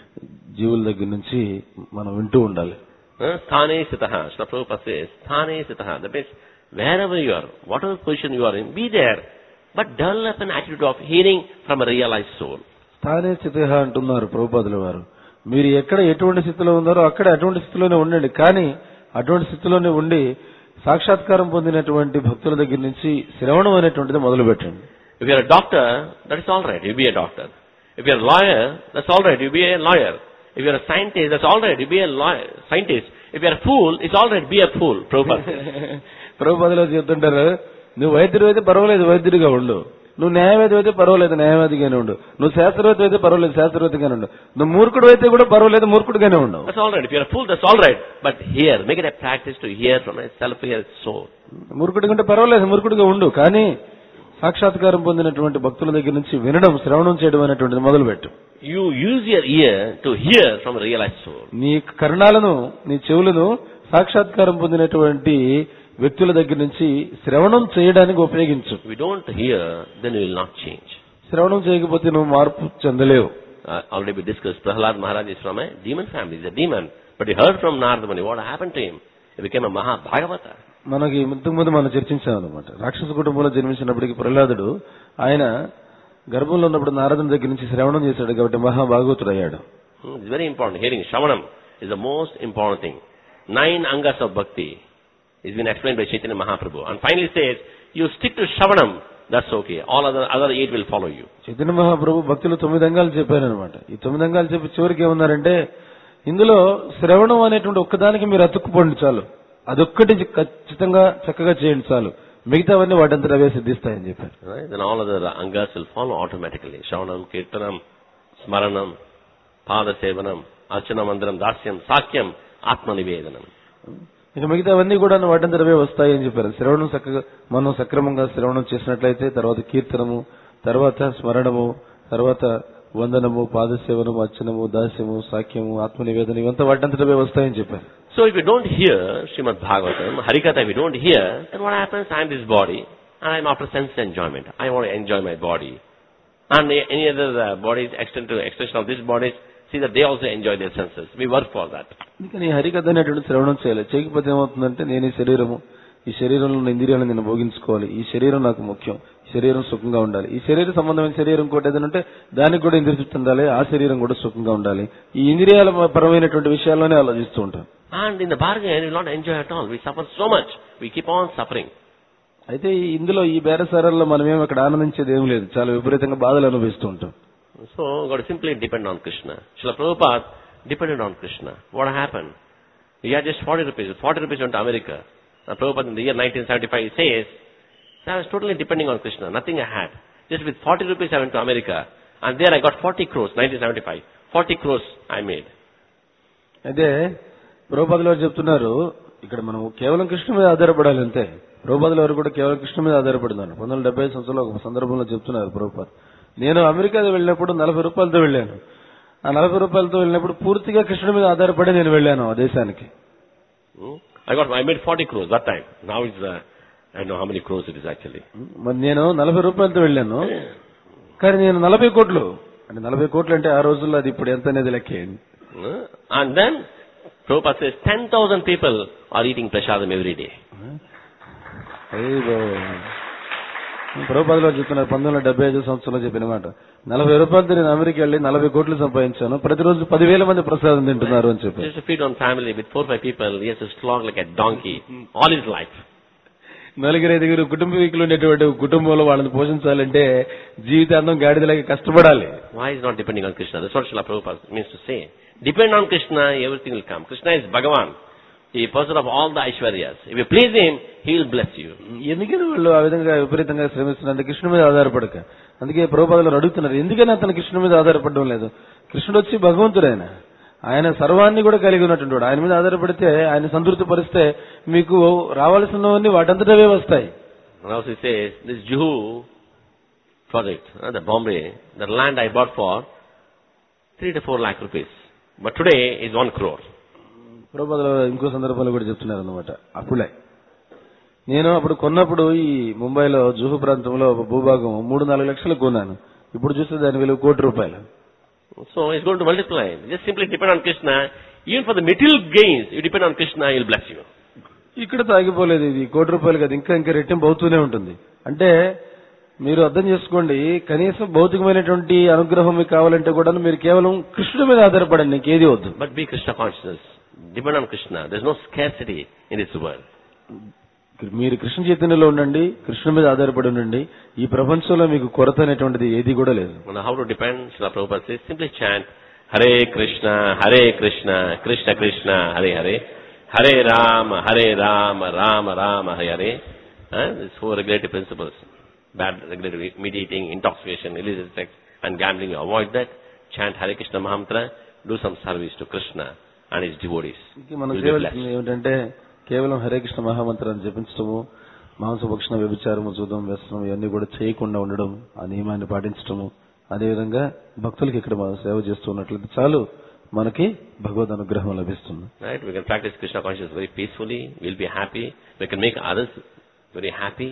జీవుల దగ్గర నుంచి మనం వింటూ ఉండాలి Uh, Sthane sitaha. Srila Prabhupada says, Sthane sitaha. That means wherever you are, whatever position you are in, be there. But develop an attitude of hearing from a realized soul. స్థానే స్థితి అంటున్నారు ప్రభుపాదుల వారు మీరు ఎక్కడ ఎటువంటి స్థితిలో ఉన్నారో అక్కడ అటువంటి స్థితిలోనే ఉండండి కానీ అటువంటి స్థితిలోనే ఉండి సాక్షాత్కారం పొందినటువంటి భక్తుల దగ్గర నుంచి శ్రవణం అనేటువంటిది మొదలు పెట్టండి If you're a doctor, that is alright, you be a doctor. If you're a lawyer, that's alright, you be a lawyer. If you're a scientist, that's alright, you be a lawyer, scientist. If you're a fool, it's alright, be a fool. Prabhupada says. ప్రభుపాదులు చెప్తుంటారు నువ్వు వైద్యుడు అయితే పర్వాలేదు వైద్యుడిగా ఉండు నువ్వు న్యాయవాది అయితే పర్వాలేదు న్యాయవాదిగానే ఉండు నువ్వు శాస్త్రవేత్త అయితే పర్వాలేదు శాస్త్రవేత్తగానే ఉండు నువ్వు మూర్ఖుడు అయితే కూడా పర్వాలేదు మూర్ఖుడిగానే ఉండవు That's alright. If you're a fool, that's alright. But hear, make it a practice to hear from a self-healed soul. మూర్ఖుడి కంటే పర్వాలేదు మూర్ఖుడిగా ఉండు కానీ సాక్షాత్కారం పొందినటువంటి భక్తుల దగ్గర నుంచి వినడం శ్రవణం చేయడం అనేటువంటిది మొదలుపెట్టు You use your ear to hear from a realized soul. నీ కర్ణాలను నీ చెవులను సాక్షాత్కారం పొందినటువంటి వ్యక్తుల దగ్గర నుంచి శ్రవణం చేయడానికి ఉపయోగించు If you don't hear, then you will not change. శ్రవణం చేయకపోతే నువ్వు మార్పు చెందలేవు Uh, already we discussed, Prahlad Maharaj is from a demon family. He's a demon. But he heard from Narada Muni. What happened to him? He became a Mahabhagavata. మనకి ఇంతకు ముందు మనం చర్చించాం అనమాట రాక్షస కుటుంబంలో జన్మించినప్పటికీ ప్రహ్లాదుడు ఆయన గర్భంలో ఉన్నప్పుడు నారదుని దగ్గర నుంచి శ్రవణం చేశాడు కాబట్టి మహాభాగవతుడు అయ్యాడు Hmm, It's very important. Hearing Shravanam is the most important thing. Nine angas of bhakti is been explained by Chaitanya Mahaprabhu. And finally says, you stick to Shravanam, that's okay. All other, other eight will follow you. Chaitanya మహాప్రభు భక్తులు తొమ్మిది అంగాలు చెప్పారనమాట ఈ తొమ్మిది అంగాలు చెప్పి చివరికి ఏమన్నారంటే ఇందులో శ్రవణం అనేటువంటి ఒక్కదానికి మీరు అతుక్కుపోండి చాలు అదొక్కటి ఖచ్చితంగా చక్కగా చేయండి చాలు మిగతావన్నీ వాటంతట అవే సిద్ధిస్తాయని చెప్పారు Right? Then all other angas will follow automatically. Shravanam, Kirtanam, Smaranam, Pada Sevanam, Archana Mandaram, Dasyam, Sakyam, Atma Nivedanam. ఇక మిగతావన్నీ కూడా వాటంతట అవే వస్తాయని చెప్పారు శ్రవణం చక్కగా మనం సక్రమంగా శ్రవణం చేసినట్లయితే తర్వాత కీర్తనము తర్వాత స్మరణము తర్వాత వందనము పాదసేవనము అర్చనము దాస్యము సాఖ్యము ఆత్మనివేదన ఇవంతా వాటంతట అవే వస్తాయని చెప్పారు So if you don't hear Srimad Bhagavatam, Harikatha, if you don't hear, then what happens? I am this body, and I am after sense enjoyment. I want to enjoy my body. And any other uh, bodies, extend to extension of these bodies, see that they also enjoy their senses. We work for that. అందుకని ఈ హరికథ అనేటువంటి శ్రవణం చేయాలి చేయకపోతే ఏమవుతుందంటే నేను ఈ శరీరము ఈ శరీరంలో ఉన్న ఇంద్రియాలను నేను భోగించుకోవాలి ఈ శరీరం నాకు ముఖ్యం ఈ శరీరం సుఖంగా ఉండాలి ఈ శరీర సంబంధమైన శరీరం ఇంకోటి ఏదైనా ఉంటే దానికి కూడా ఇంద్రియ తృప్తి ఉండాలి ఆ శరీరం కూడా సుఖంగా ఉండాలి ఈ ఇంద్రియాల పరమైనటువంటి విషయాల్లోనే ఆలోచిస్తూ ఉంటాం And in the bargain, we will not enjoy at all. We suffer so much. We keep on suffering. అయితే ఈ- ఇందులో ఈ బేరసారాల్లో మనమేం అక్కడ ఆనందించేది ఏం లేదు చాలా విపరీతంగా బాధలు అనుభవిస్తూ ఉంటాం So, got to simply depend on Krishna. Srila Prabhupada depended on Krishna. What happened? He had just 40 rupees. 40 rupees went to America. Now, Prabhupada in the year 1975 he says, I was totally depending on Krishna. Nothing I had. Just with 40 rupees I went to America. And there I got 40 crores, 1975. 40 crores I made. అయితే ప్రభుపాదుల వారు చెప్తున్నారు ఇక్కడ మనం కేవలం కృష్ణ మీద ఆధారపడాలి అంతే ప్రభుపాదుల వారు కూడా కేవలం కృష్ణ మీద ఆధారపడుతున్నారు పంతొమ్మిది వందల డెబ్బై సంవత్సరంలో ఒక సందర్భంలో చెప్తున్నారు ప్రభుపాద్ నేను అమెరికా వెళ్ళినప్పుడు నలభై రూపాయలతో వెళ్ళాను ఆ నలభై రూపాయలతో వెళ్ళినప్పుడు పూర్తిగా కృష్ణుడి మీద ఆధారపడి నేను వెళ్ళాను ఆ దేశానికి Hmm? I got, I made 40 crores that time. Now it's, uh, I don't know how many crores it is actually. మరి నేను నలభై రూపాయలతో వెళ్ళాను కానీ నేను నలభై కోట్లు అంటే నలభై కోట్లు అంటే ఆ రోజుల్లో అది ఇప్పుడు ఎంత అనేది లెక్కేయండి Hmm? And then, Prabhupada says 10,000 people are eating prasadam every day. అయ్యో ప్రభుపాదులు వారు చెప్తున్నారు పంతొమ్మిది వందల డెబ్బై ఐదు సంవత్సరంలో చెప్పిన మాట నలభై రూపాయలతో నేను అమెరికా వెళ్ళి నలభై కోట్లు సంపాదించాను ప్రతిరోజు పదివేల మంది ప్రసాదం తింటున్నారు అని చెప్పి Just to feed on family with four or five people, he has to slog like a donkey all his life. నలుగురు ఐదుగురు కుటుంబీకులు ఉండేటువంటి ఒక కుటుంబంలో వాళ్ళని పోషించాలంటే జీవితాంతం గాడిదలాగా కష్టపడాలి Why is not depending on Krishna? That's what Srila Prabhupada means to say. Depend on Krishna, everything will come. Krishna is Bhagavan, the person of all the Aishwaryas. If you please him, he will bless you. ఎందుకని వాళ్ళు ఆ విధంగా విపరీతంగా శ్రమిస్తున్నారు కృష్ణుడి మీద ఆధారపడక అందుకే ప్రభుపాదులు అడుగుతున్నారు ఎందుకని అతను కృష్ణుడి మీద ఆధారపడడం లేదు కృష్ణుడు వచ్చి భగవంతుడు ఆయన ఆయన సర్వాన్ని కూడా కలిగి ఉన్నటువంటి వాడు ఆయన మీద ఆధారపడితే ఆయన సంతృప్తి పరిస్తే మీకు రావాల్సినవన్నీ వాటంతటవే వస్తాయి And also he says, this Juhu project, uh, the Bombay, the land I bought for three to four lakh rupees. But today is one crore. ప్రభుపాదులు ఇంకో సందర్భంలో కూడా చెప్తున్నారు అనమాట అప్పుడే నేను అప్పుడు కొన్నప్పుడు ఈ ముంబైలో జుహు ప్రాంతంలో ఒక భూభాగం మూడు నాలుగు లక్షలు కొన్నాను ఇప్పుడు చూస్తే దాని విలువ కోటి రూపాయలు So it's going to multiply. Just simply depend on Krishna. Even for the material gains, you depend on Krishna, he'll bless you. ఇక్కడ తాగిపోలేదు ఇది కోటి రూపాయలు కదా ఇంకా ఇంకా రెట్టింపు అవుతూనే ఉంటుంది అంటే మీరు అర్థం చేసుకోండి కనీసం భౌతికమైనటువంటి అనుగ్రహం మీకు కావాలంటే కూడా మీరు కేవలం కృష్ణుడి మీద ఆధారపడండి ఇంకేది వద్దు But be Krishna conscious. Depend on Krishna. There's no scarcity in this world. మీరు కృష్ణ చైతన్యంలో ఉండండి కృష్ణుడి మీద ఆధారపడి ఉండండి ఈ ప్రపంచంలో మీకు కొరత అనేటువంటిది ఏది కూడా లేదు Now how to depend? Srila Prabhupada says, simply chant Hare Krishna, Hare Krishna, Krishna Krishna, Hare Hare, Hare Rama, Hare Rama, Rama Rama, Hare Hare. Uh, these four regulative principles. Bad regulative meat eating, intoxication, illicit sex, and gambling. You avoid that. Chant Hare Krishna Mahamantra. Do some service to Krishna and his devotees. ఇంక మనం You'll be చేయవలసింది blessed. ఏమిటంటే కేవలం హరే కృష్ణ మహామంత్రాన్ని జపించడము మాంసభక్షణ వ్యభిచారము చూడడం వ్యసనం ఇవన్నీ కూడా చేయకుండా ఉండడం ఆ నియమాన్ని పాటించడము అదేవిధంగా భక్తులకి ఇక్కడ మనం సేవ చేస్తూ ఉన్నట్లయితే చాలు మనకి భగవద్ అనుగ్రహం లభిస్తుంది Right? We can practice Krishna consciousness very peacefully. We'll be happy. We can make others very happy.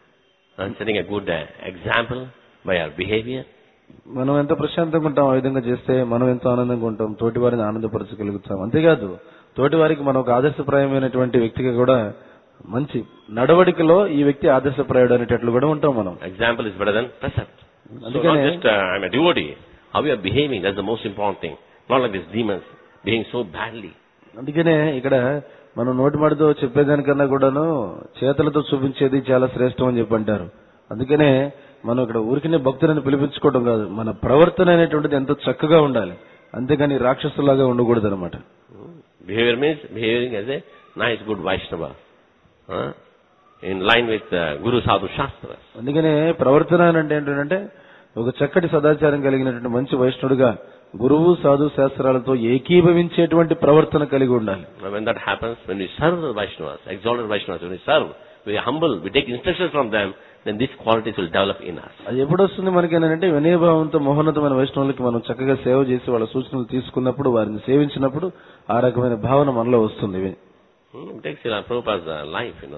And setting a good uh, example by our behavior. మనం ఎంత ప్రశాంతంగా ఉంటాం ఆ విధంగా చేస్తే మనం ఎంతో ఆనందంగా ఉంటాం తోటి వారిని ఆనందపరచగలుగుతాం అంతేకాదు తోటి వారికి మనం ఒక ఆదర్శప్రాయమైనటువంటి వ్యక్తిగా కూడా మంచి నడవడికలో ఈ వ్యక్తి ఆదర్శప్రాయుడు అనేటట్లు కూడా ఉంటాం మనం Example is better than precept. So not అందుకనే just uh, I'm a devotee. How you are behaving, that's the most important thing. Not like these demons behaving so badly. అందుకనే ఇక్కడ మనం నోటి మాటతో చెప్పేదానికన్నా కూడాను చేతలతో చూపించేది చాలా శ్రేష్టం అని చెప్పి అంటారు అందుకనే మనం ఇక్కడ ఊరికినే భక్తులను పిలిపించుకోవడం కాదు మన ప్రవర్తన అనేటువంటిది ఎంతో చక్కగా ఉండాలి అంతేగాని రాక్షసులాగా ఉండకూడదు అనమాట Behavior means behaving as a nice, good Vaishnava. Huh? In line with uh, Guru Sadhu Shastras. అందుకనే ప్రవర్తన అని అంటే ఏంటంటే ఒక చక్కటి సదాచారం కలిగినటువంటి మంచి వైష్ణవుడిగా గురువు సాధు శాస్త్రాలతో ఏకీభవించేటువంటి ప్రవర్తన కలిగి ఉండాలి Now when that happens, when we serve the Vaishnavas, exalted Vaishnavas, when we serve, we are humble, we take instructions from them, then these qualities will develop in us. అది ఎప్పుడు వస్తుంది మనకి ఏంటంటే వినయభావంతో మహోన్నతమైన వైష్ణవులకి మనం చక్కగా సేవ చేసి వాళ్ళ సూచనలు తీసుకున్నప్పుడు వారిని సేవించినప్పుడు ఆ రకమైన భావన మనలో వస్తుంది Hmm? Take Srila Prabhupada's uh, life, you know.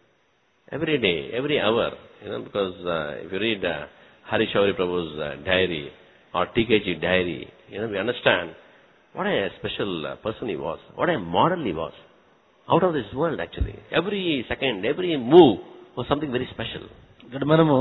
Every day, every hour, you know, because uh, if you read uh, Hari Shauri Prabhu's uh, diary or TKG diary, you know, we understand what a special uh, person he was, what a model he was. Out of this world, actually. Every second, every move was something very special. ఇక్కడ మనము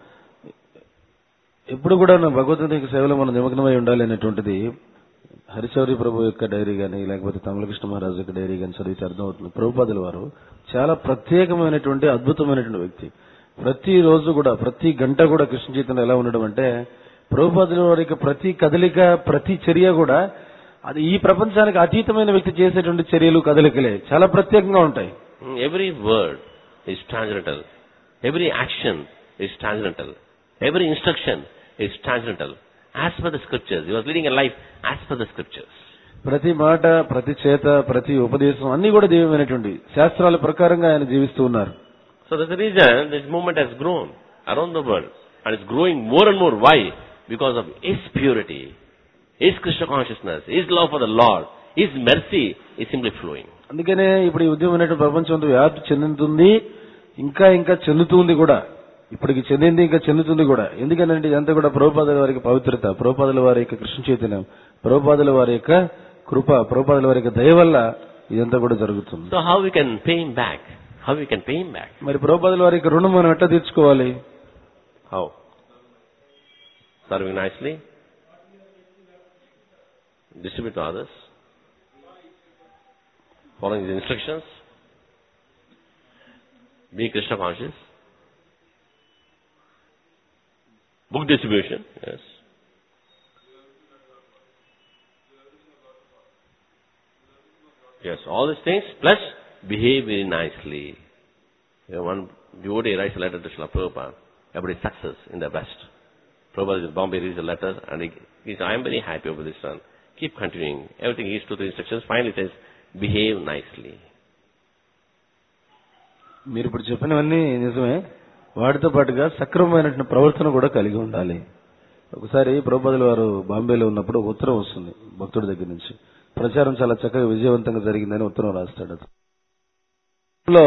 ఎప్పుడు కూడా భగవద్గీత యొక్క సేవలో మనం నిమగ్నమై ఉండాలి అనేటువంటిది హరిశౌరి ప్రభు యొక్క డైరీ గాని లేకపోతే తమలకృష్ణ మహారాజు యొక్క డైరీ గాని చదివితే అర్థమవుతుంది ప్రభుపాదుల వారు చాలా ప్రత్యేకమైనటువంటి అద్భుతమైనటువంటి వ్యక్తి ప్రతి రోజు కూడా ప్రతి గంట కూడా కృష్ణ చైతన్యం ఎలా ఉండడం అంటే ప్రభుపాదుల వారి యొక్క ప్రతి కదలిక ప్రతి చర్య కూడా అది ఈ ప్రపంచానికి అతీతమైన వ్యక్తి చేసేటువంటి చర్యలు కదలికలే చాలా ప్రత్యేకంగా ఉంటాయి Hmm, Every word is transcendental. Every action is transcendental. Every instruction is transcendental. As per the scriptures. He was leading a life as per the scriptures. ప్రతి మాట ప్రతి చేత ప్రతి ఉపదేశం అన్ని కూడా దివ్యమైనటువంటి శాస్త్రాల ప్రకారంగా ఆయన జీవిస్తూ ఉన్నారు So that's the reason this movement has grown around the world. And it's growing more and more. Why? Because of His purity, His Krishna consciousness, His love for the Lord, His mercy is simply flowing. అందుకనే ఇప్పుడు ఈ ఉద్యమం అనేటువంటి ప్రపంచం అంతా వ్యాప్తి చెందుతుంది ఇంకా ఇంకా చెందుతుంది కూడా ఇప్పటికి చెందింది ఇంకా చెందుతుంది కూడా ఎందుకంటే ఇదంతా కూడా ప్రభుపాదుల వారి యొక్క పవిత్రత ప్రభుపాదుల వారి యొక్క కృష్ణ చైతన్యం ప్రభుపాదుల వారి యొక్క కృప ప్రభుపాదుల వారి యొక్క దయ వల్ల ఇదంతా కూడా జరుగుతుంది So how we can pay Him back how we can pay him back. మరి ప్రభుపాదుల వారికి రుణం మనం ఎట్లా తీర్చుకోవాలి How? Serving nicely? Distribute to others? Following his instructions? Be Krishna conscious? Book distribution? Yes. Yes, all these things plus behave very nicely. You know, one devotee writes a letter to Srila Prabhupada about his success in the West. Prabhupada in Bombay reads a letter and he, he says, I am very happy over this son. Keep continuing. Everything is to the instructions. Finally says, behave nicely. మీరు ఇప్పుడు చెప్పినవన్నీ నిజమే వాటితో పాటుగా సక్రమమైనటువంటి ప్రవర్తన కూడా కలిగి ఉండాలి ఒకసారి ప్రభుపదుల వారు బాంబేలో ఉన్నప్పుడు ఒక ఉత్తరం వస్తుంది భక్తుడి దగ్గర నుంచి ప్రచారం చాలా చక్కగా విజయవంతంగా జరిగిందని ఉత్తరం రాస్తాడు లో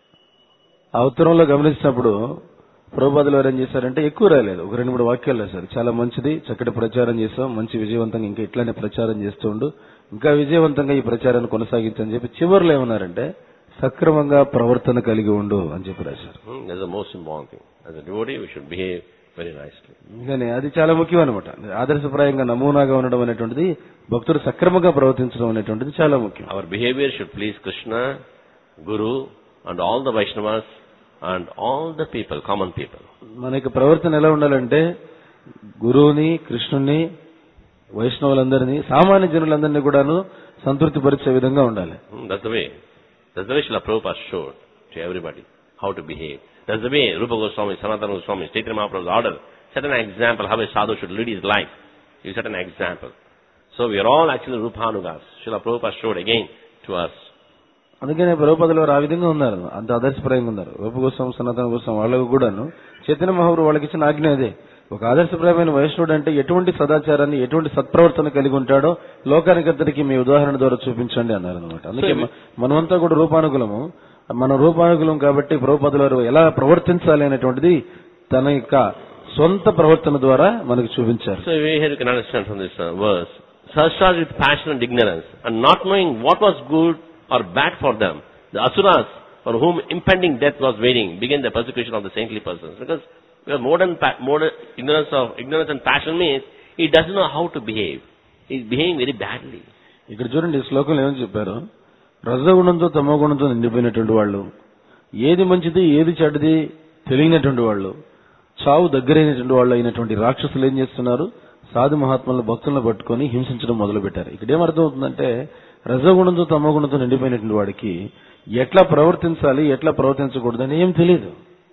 ఆ ఉత్తరంలో గమనించినప్పుడు ప్రభుపాదులు వారు ఏం చేశారంటే ఎక్కువ రాలేదు ఒక రెండు మూడు వాక్యాలు రాశారు చాలా మంచిది చక్కటి ప్రచారం చేసాం మంచి విజయవంతంగా ఇంకా ఇట్లానే ప్రచారం చేస్తూ ఉండు ఇంకా విజయవంతంగా ఈ ప్రచారాన్ని కొనసాగించని చెప్పి చివరిలో ఏమన్నారంటే సక్రమంగా ప్రవర్తన కలిగి ఉండు అని చెప్పి రాశారు Hmm, That's the most important thing. As a devotee, we should behave very nicely. కానీ అది చాలా ముఖ్యం అనమాట ఆదర్శప్రాయంగా నమూనాగా ఉండడం అనేటువంటిది భక్తుడు సక్రమంగా ప్రవర్తించడం అనేటువంటిది చాలా ముఖ్యం Our behavior should please Krishna, Guru, and all the Vaishnavas, and all the people, common people. మన యొక్క ప్రవర్తన ఎలా ఉండాలంటే గురువుని కృష్ణుని వైష్ణవులందరినీ సామాన్య జనులందరినీ కూడాను సంతృప్తి పరిచే విధంగా ఉండాలి Hmm, That's the way. That's the way Srila Prabhupada showed to everybody how to behave. That's the way Rupa Goswami, Sanatana Goswami, Chaitanya Mahaprabhu's order set an example how a sadhu should lead his life. He set an example. So we are all actually Rupanugas. Srila Prabhupada showed again to us. అందుకనే ప్రభుపదులు వారు ఆ విధంగా ఉన్నారు అంత ఆదర్శప్రాయంగా ఉన్నారు రూప కోసం సనాతన కోసం వాళ్ళకు కూడాను చైతన్య మహాప్రభు వాళ్ళకి ఇచ్చిన ఆజ్ఞ అదే ఒక ఆదర్శప్రాయమైన వైష్ణవుడు అంటే ఎటువంటి సదాచారాన్ని ఎటువంటి సత్ప్రవర్తన కలిగి ఉంటాడో లోకానికి అంతటికి మీ ఉదాహరణ ద్వారా చూపించండి అన్నారు అనమాట అందుకే మ- మనమంతా కూడా రూపానుకులము మన రూపానుకులం కాబట్టి ప్రభుపదుల వారు ఎలా ప్రవర్తించాలి అనేటువంటిది తన యొక్క సొంత ప్రవర్తన ద్వారా మనకు చూపించారు So we here you can understand from this uh, verse. Sarstras with passion and ignorance and not knowing what was good or bad for them. The asuras for whom impending death was waiting began the persecution of the saintly persons. Because we are modern, pa- modern ignorance of ignorance and passion means he doesn't know how to behave. He is behaving very badly. ఇక్కడ చూడండి ఈ శ్లోకంలో ఏమని చెప్పారు రజగుణంతో తమోగుణంతో నిండిపోయినటువంటి వాళ్ళు ఏది మంచిది ఏది చెడ్డది తెలియనటువంటి వాళ్ళు చావు దగ్గరైనటువంటి వాళ్ళు అయినటువంటి రాక్షసులు ఏం చేస్తున్నారు సాధు మహాత్ములను భక్తులను పట్టుకొని హింసించడం మొదలు పెట్టారు ఇక్కడ ఏమర్థం అవుతుందంటే రజగుణంతో తమోగుణంతో నిండిపోయినటువంటి వాడికి ఎట్లా ప్రవర్తించాలి ఎట్లా ప్రవర్తించకూడదని ఏం తెలియదు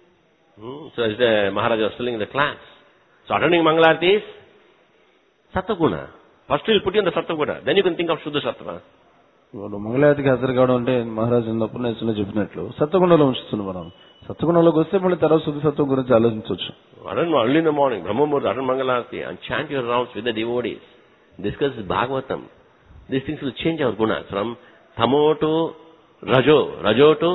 Hmm? So as the Maharaja was telling in the class. So attending Mangalarti is Sataguna. First you will put you in the Sataguna. Then you can think of Shuddha Sattva. వాళ్ళు మంగళాతికి హాజరు కావడం అంటే మహారాజు ఉన్నప్పుడు నేను చిన్న చెప్పినట్లు సత్వగుణంలో ఉంచుతున్నాం మనం సత్వగుణంలోకి వస్తే మళ్ళీ తర్వాత శుద్ధ సత్వం గురించి ఆలోచించవచ్చు Attend early in the morning, Brahma Muhurta, attend Mangalarti and chant your rounds with the devotees. Discuss Bhagavatam. These things will change our gunas from Tamo to Rajo, Rajo to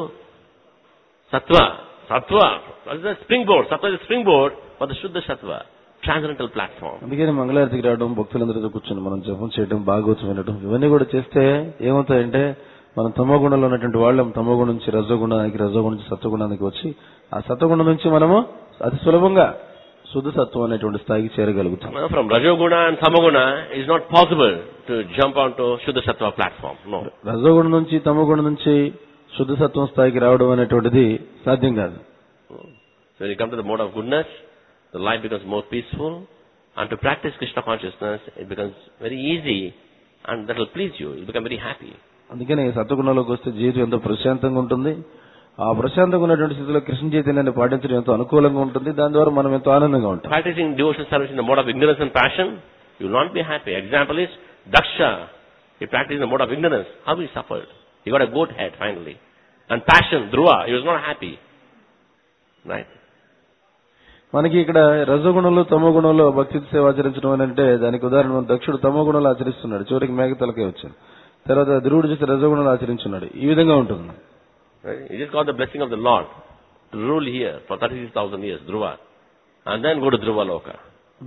Sattva. Sattva. That is the springboard. Sattva is the springboard for the Shuddha Sattva. Transcendental platform. అందుకని మంగళారతికి రావడం భక్తులందరితో కూర్చొని మనం జపం చేయడం భాగవతం వినడం ఇవన్నీ కూడా చేస్తే ఏమవుతాయంటే మనం తమోగుణంలో ఉన్నటువంటి వాళ్ళం తమోగుణం నుంచి రజోగుణానికి రజోగుణం నుంచి సత్వగుణానికి వచ్చి ఆ సత్వగుణం నుంచి మనము అతి సులభంగా శుద్ధ సత్వం అనేటువంటి స్థాయికి చేరగలుగుతాం Now, From Rajoguna and Tamoguna, it is not possible to jump onto Shuddha Sattva platform. No. రజోగుణం నుంచి తమోగుణం నుంచి శుద్ధ సత్వం స్థాయికి రావడం అనేటువంటిది సాధ్యం కాదు So when you come to the mode of goodness, the life becomes more peaceful. And to practice Krishna consciousness, it becomes very easy and that will please you. You become very happy. అందుకని సత్వగుణంలోకి వస్తే జీవితం ఎంతో ప్రశాంతంగా ఉంటుంది ఆ ప్రశాంతంగా ఉన్నటువంటి స్థితిలో కృష్ణ చైతన్యాన్ని పాటించడం ఎంతో అనుకూలంగా ఉంటుంది దాని ద్వారా మనం ఎంతో ఆనందంగా ఉంటాం Practicing devotional service in the mode of ignorance and passion, you will not be happy. Example is Daksha. He practiced in the mode of ignorance. How he suffered. He got a goat head finally. And passion, Dhruva, he was not happy. Right? మనకి ఇక్కడ రజగుణంలో తమో గుణంలో భక్తి సేవ ఆచరించడం అని అంటే దానికి ఉదాహరణ మన దక్షుడు తమో గుణంలో ఆచరిస్తున్నాడు చివరికి మేఘతలకే వచ్చాడు తర్వాత ధ్రువుడు చేసి రజగుణంలో ఆచరించున్నాడు ఈ విధంగా ఉంటుంది Right? He just got the blessing of the Lord to rule here for 36,000 years, Dhruva. And then go to Dhruva Loka.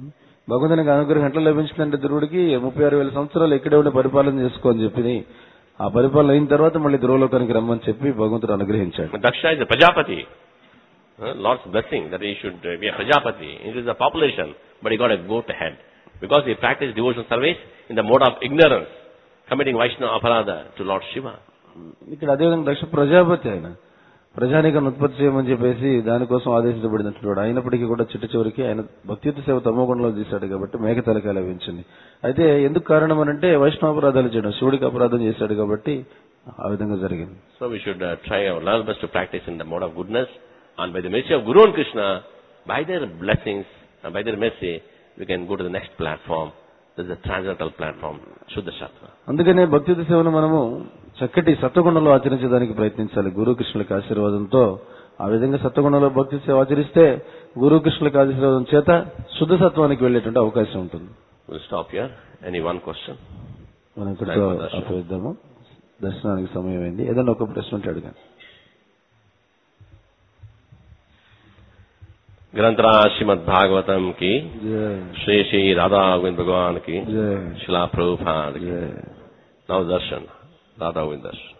భగవంతునికి అనుగ్రహం ఎట్లా లభించిందంటే ధ్రువుడికి ముప్పై ఆరు వేల సంవత్సరాలు ఇక్కడే ఉండి పరిపాలన చేసుకో అని చెప్పి ఆ పరిపాలన అయిన తర్వాత మళ్ళీ ధ్రువలోకానికి రమ్మని చెప్పి భగవంతుడు అనుగ్రహించాడు Daksha is a Prajapati. Uh, Lord's blessing that he should uh, be a Prajapati. It is a population, but he got a goat head. Because he practiced devotional service in the mode of ignorance, committing Vaishnava aparada to Lord Shiva. ఇక్కడ అదేవిధంగా దక్ష ప్రజాపతి ఆయన ప్రజానికను ఉత్పత్తి చేయమని చెప్పేసి దానికోసం ఆదేశించబడినట్లు వాడు అయినప్పటికీ కూడా చిట్ట చివరికి ఆయన భక్తియుత సేవ తమోగుణంలో తీశాడు కాబట్టి మేక తలకాయ లభించింది అయితే ఎందుకు కారణం అని అంటే వైష్ణవ అపరాధాలు చేయడం శివుడికి అపరాధం చేశాడు కాబట్టి ఆ విధంగా జరిగింది So we should uh, try our level best to practice in the mode of goodness. And by the mercy of Guru and Krishna, by their blessings and by their mercy, we can go to the next platform. This is a transcendental platform, Shuddha Sattva. అందుకనే భక్తియుత సేవను మనము చక్కటి సత్వగుణంలో ఆచరించడానికి ప్రయత్నించాలి గురు కృష్ణులకి ఆశీర్వాదంతో ఆ విధంగా సత్వగుణంలో భక్తి సేవ ఆచరిస్తే గురు కృష్ణులకి ఆశీర్వాదం చేత శుద్ధ సత్వానికి వెళ్ళేటువంటి అవకాశం ఉంటుంది We'll stop here. Any one question? మనం ఇక్కడితో Time for దర్శనం. ఆపేద్దాము దర్శనానికి సమయం అయింది ఏదైనా ఒక ప్రశ్న ఉంటే అడగండి ग्रंथराज श्रीमद भागवतम की జయ श्री श्री राधा गोविंद भगवान की జయ शिला प्रभुपाद की జయ नव दर्शन राधा गोविंद दर्शन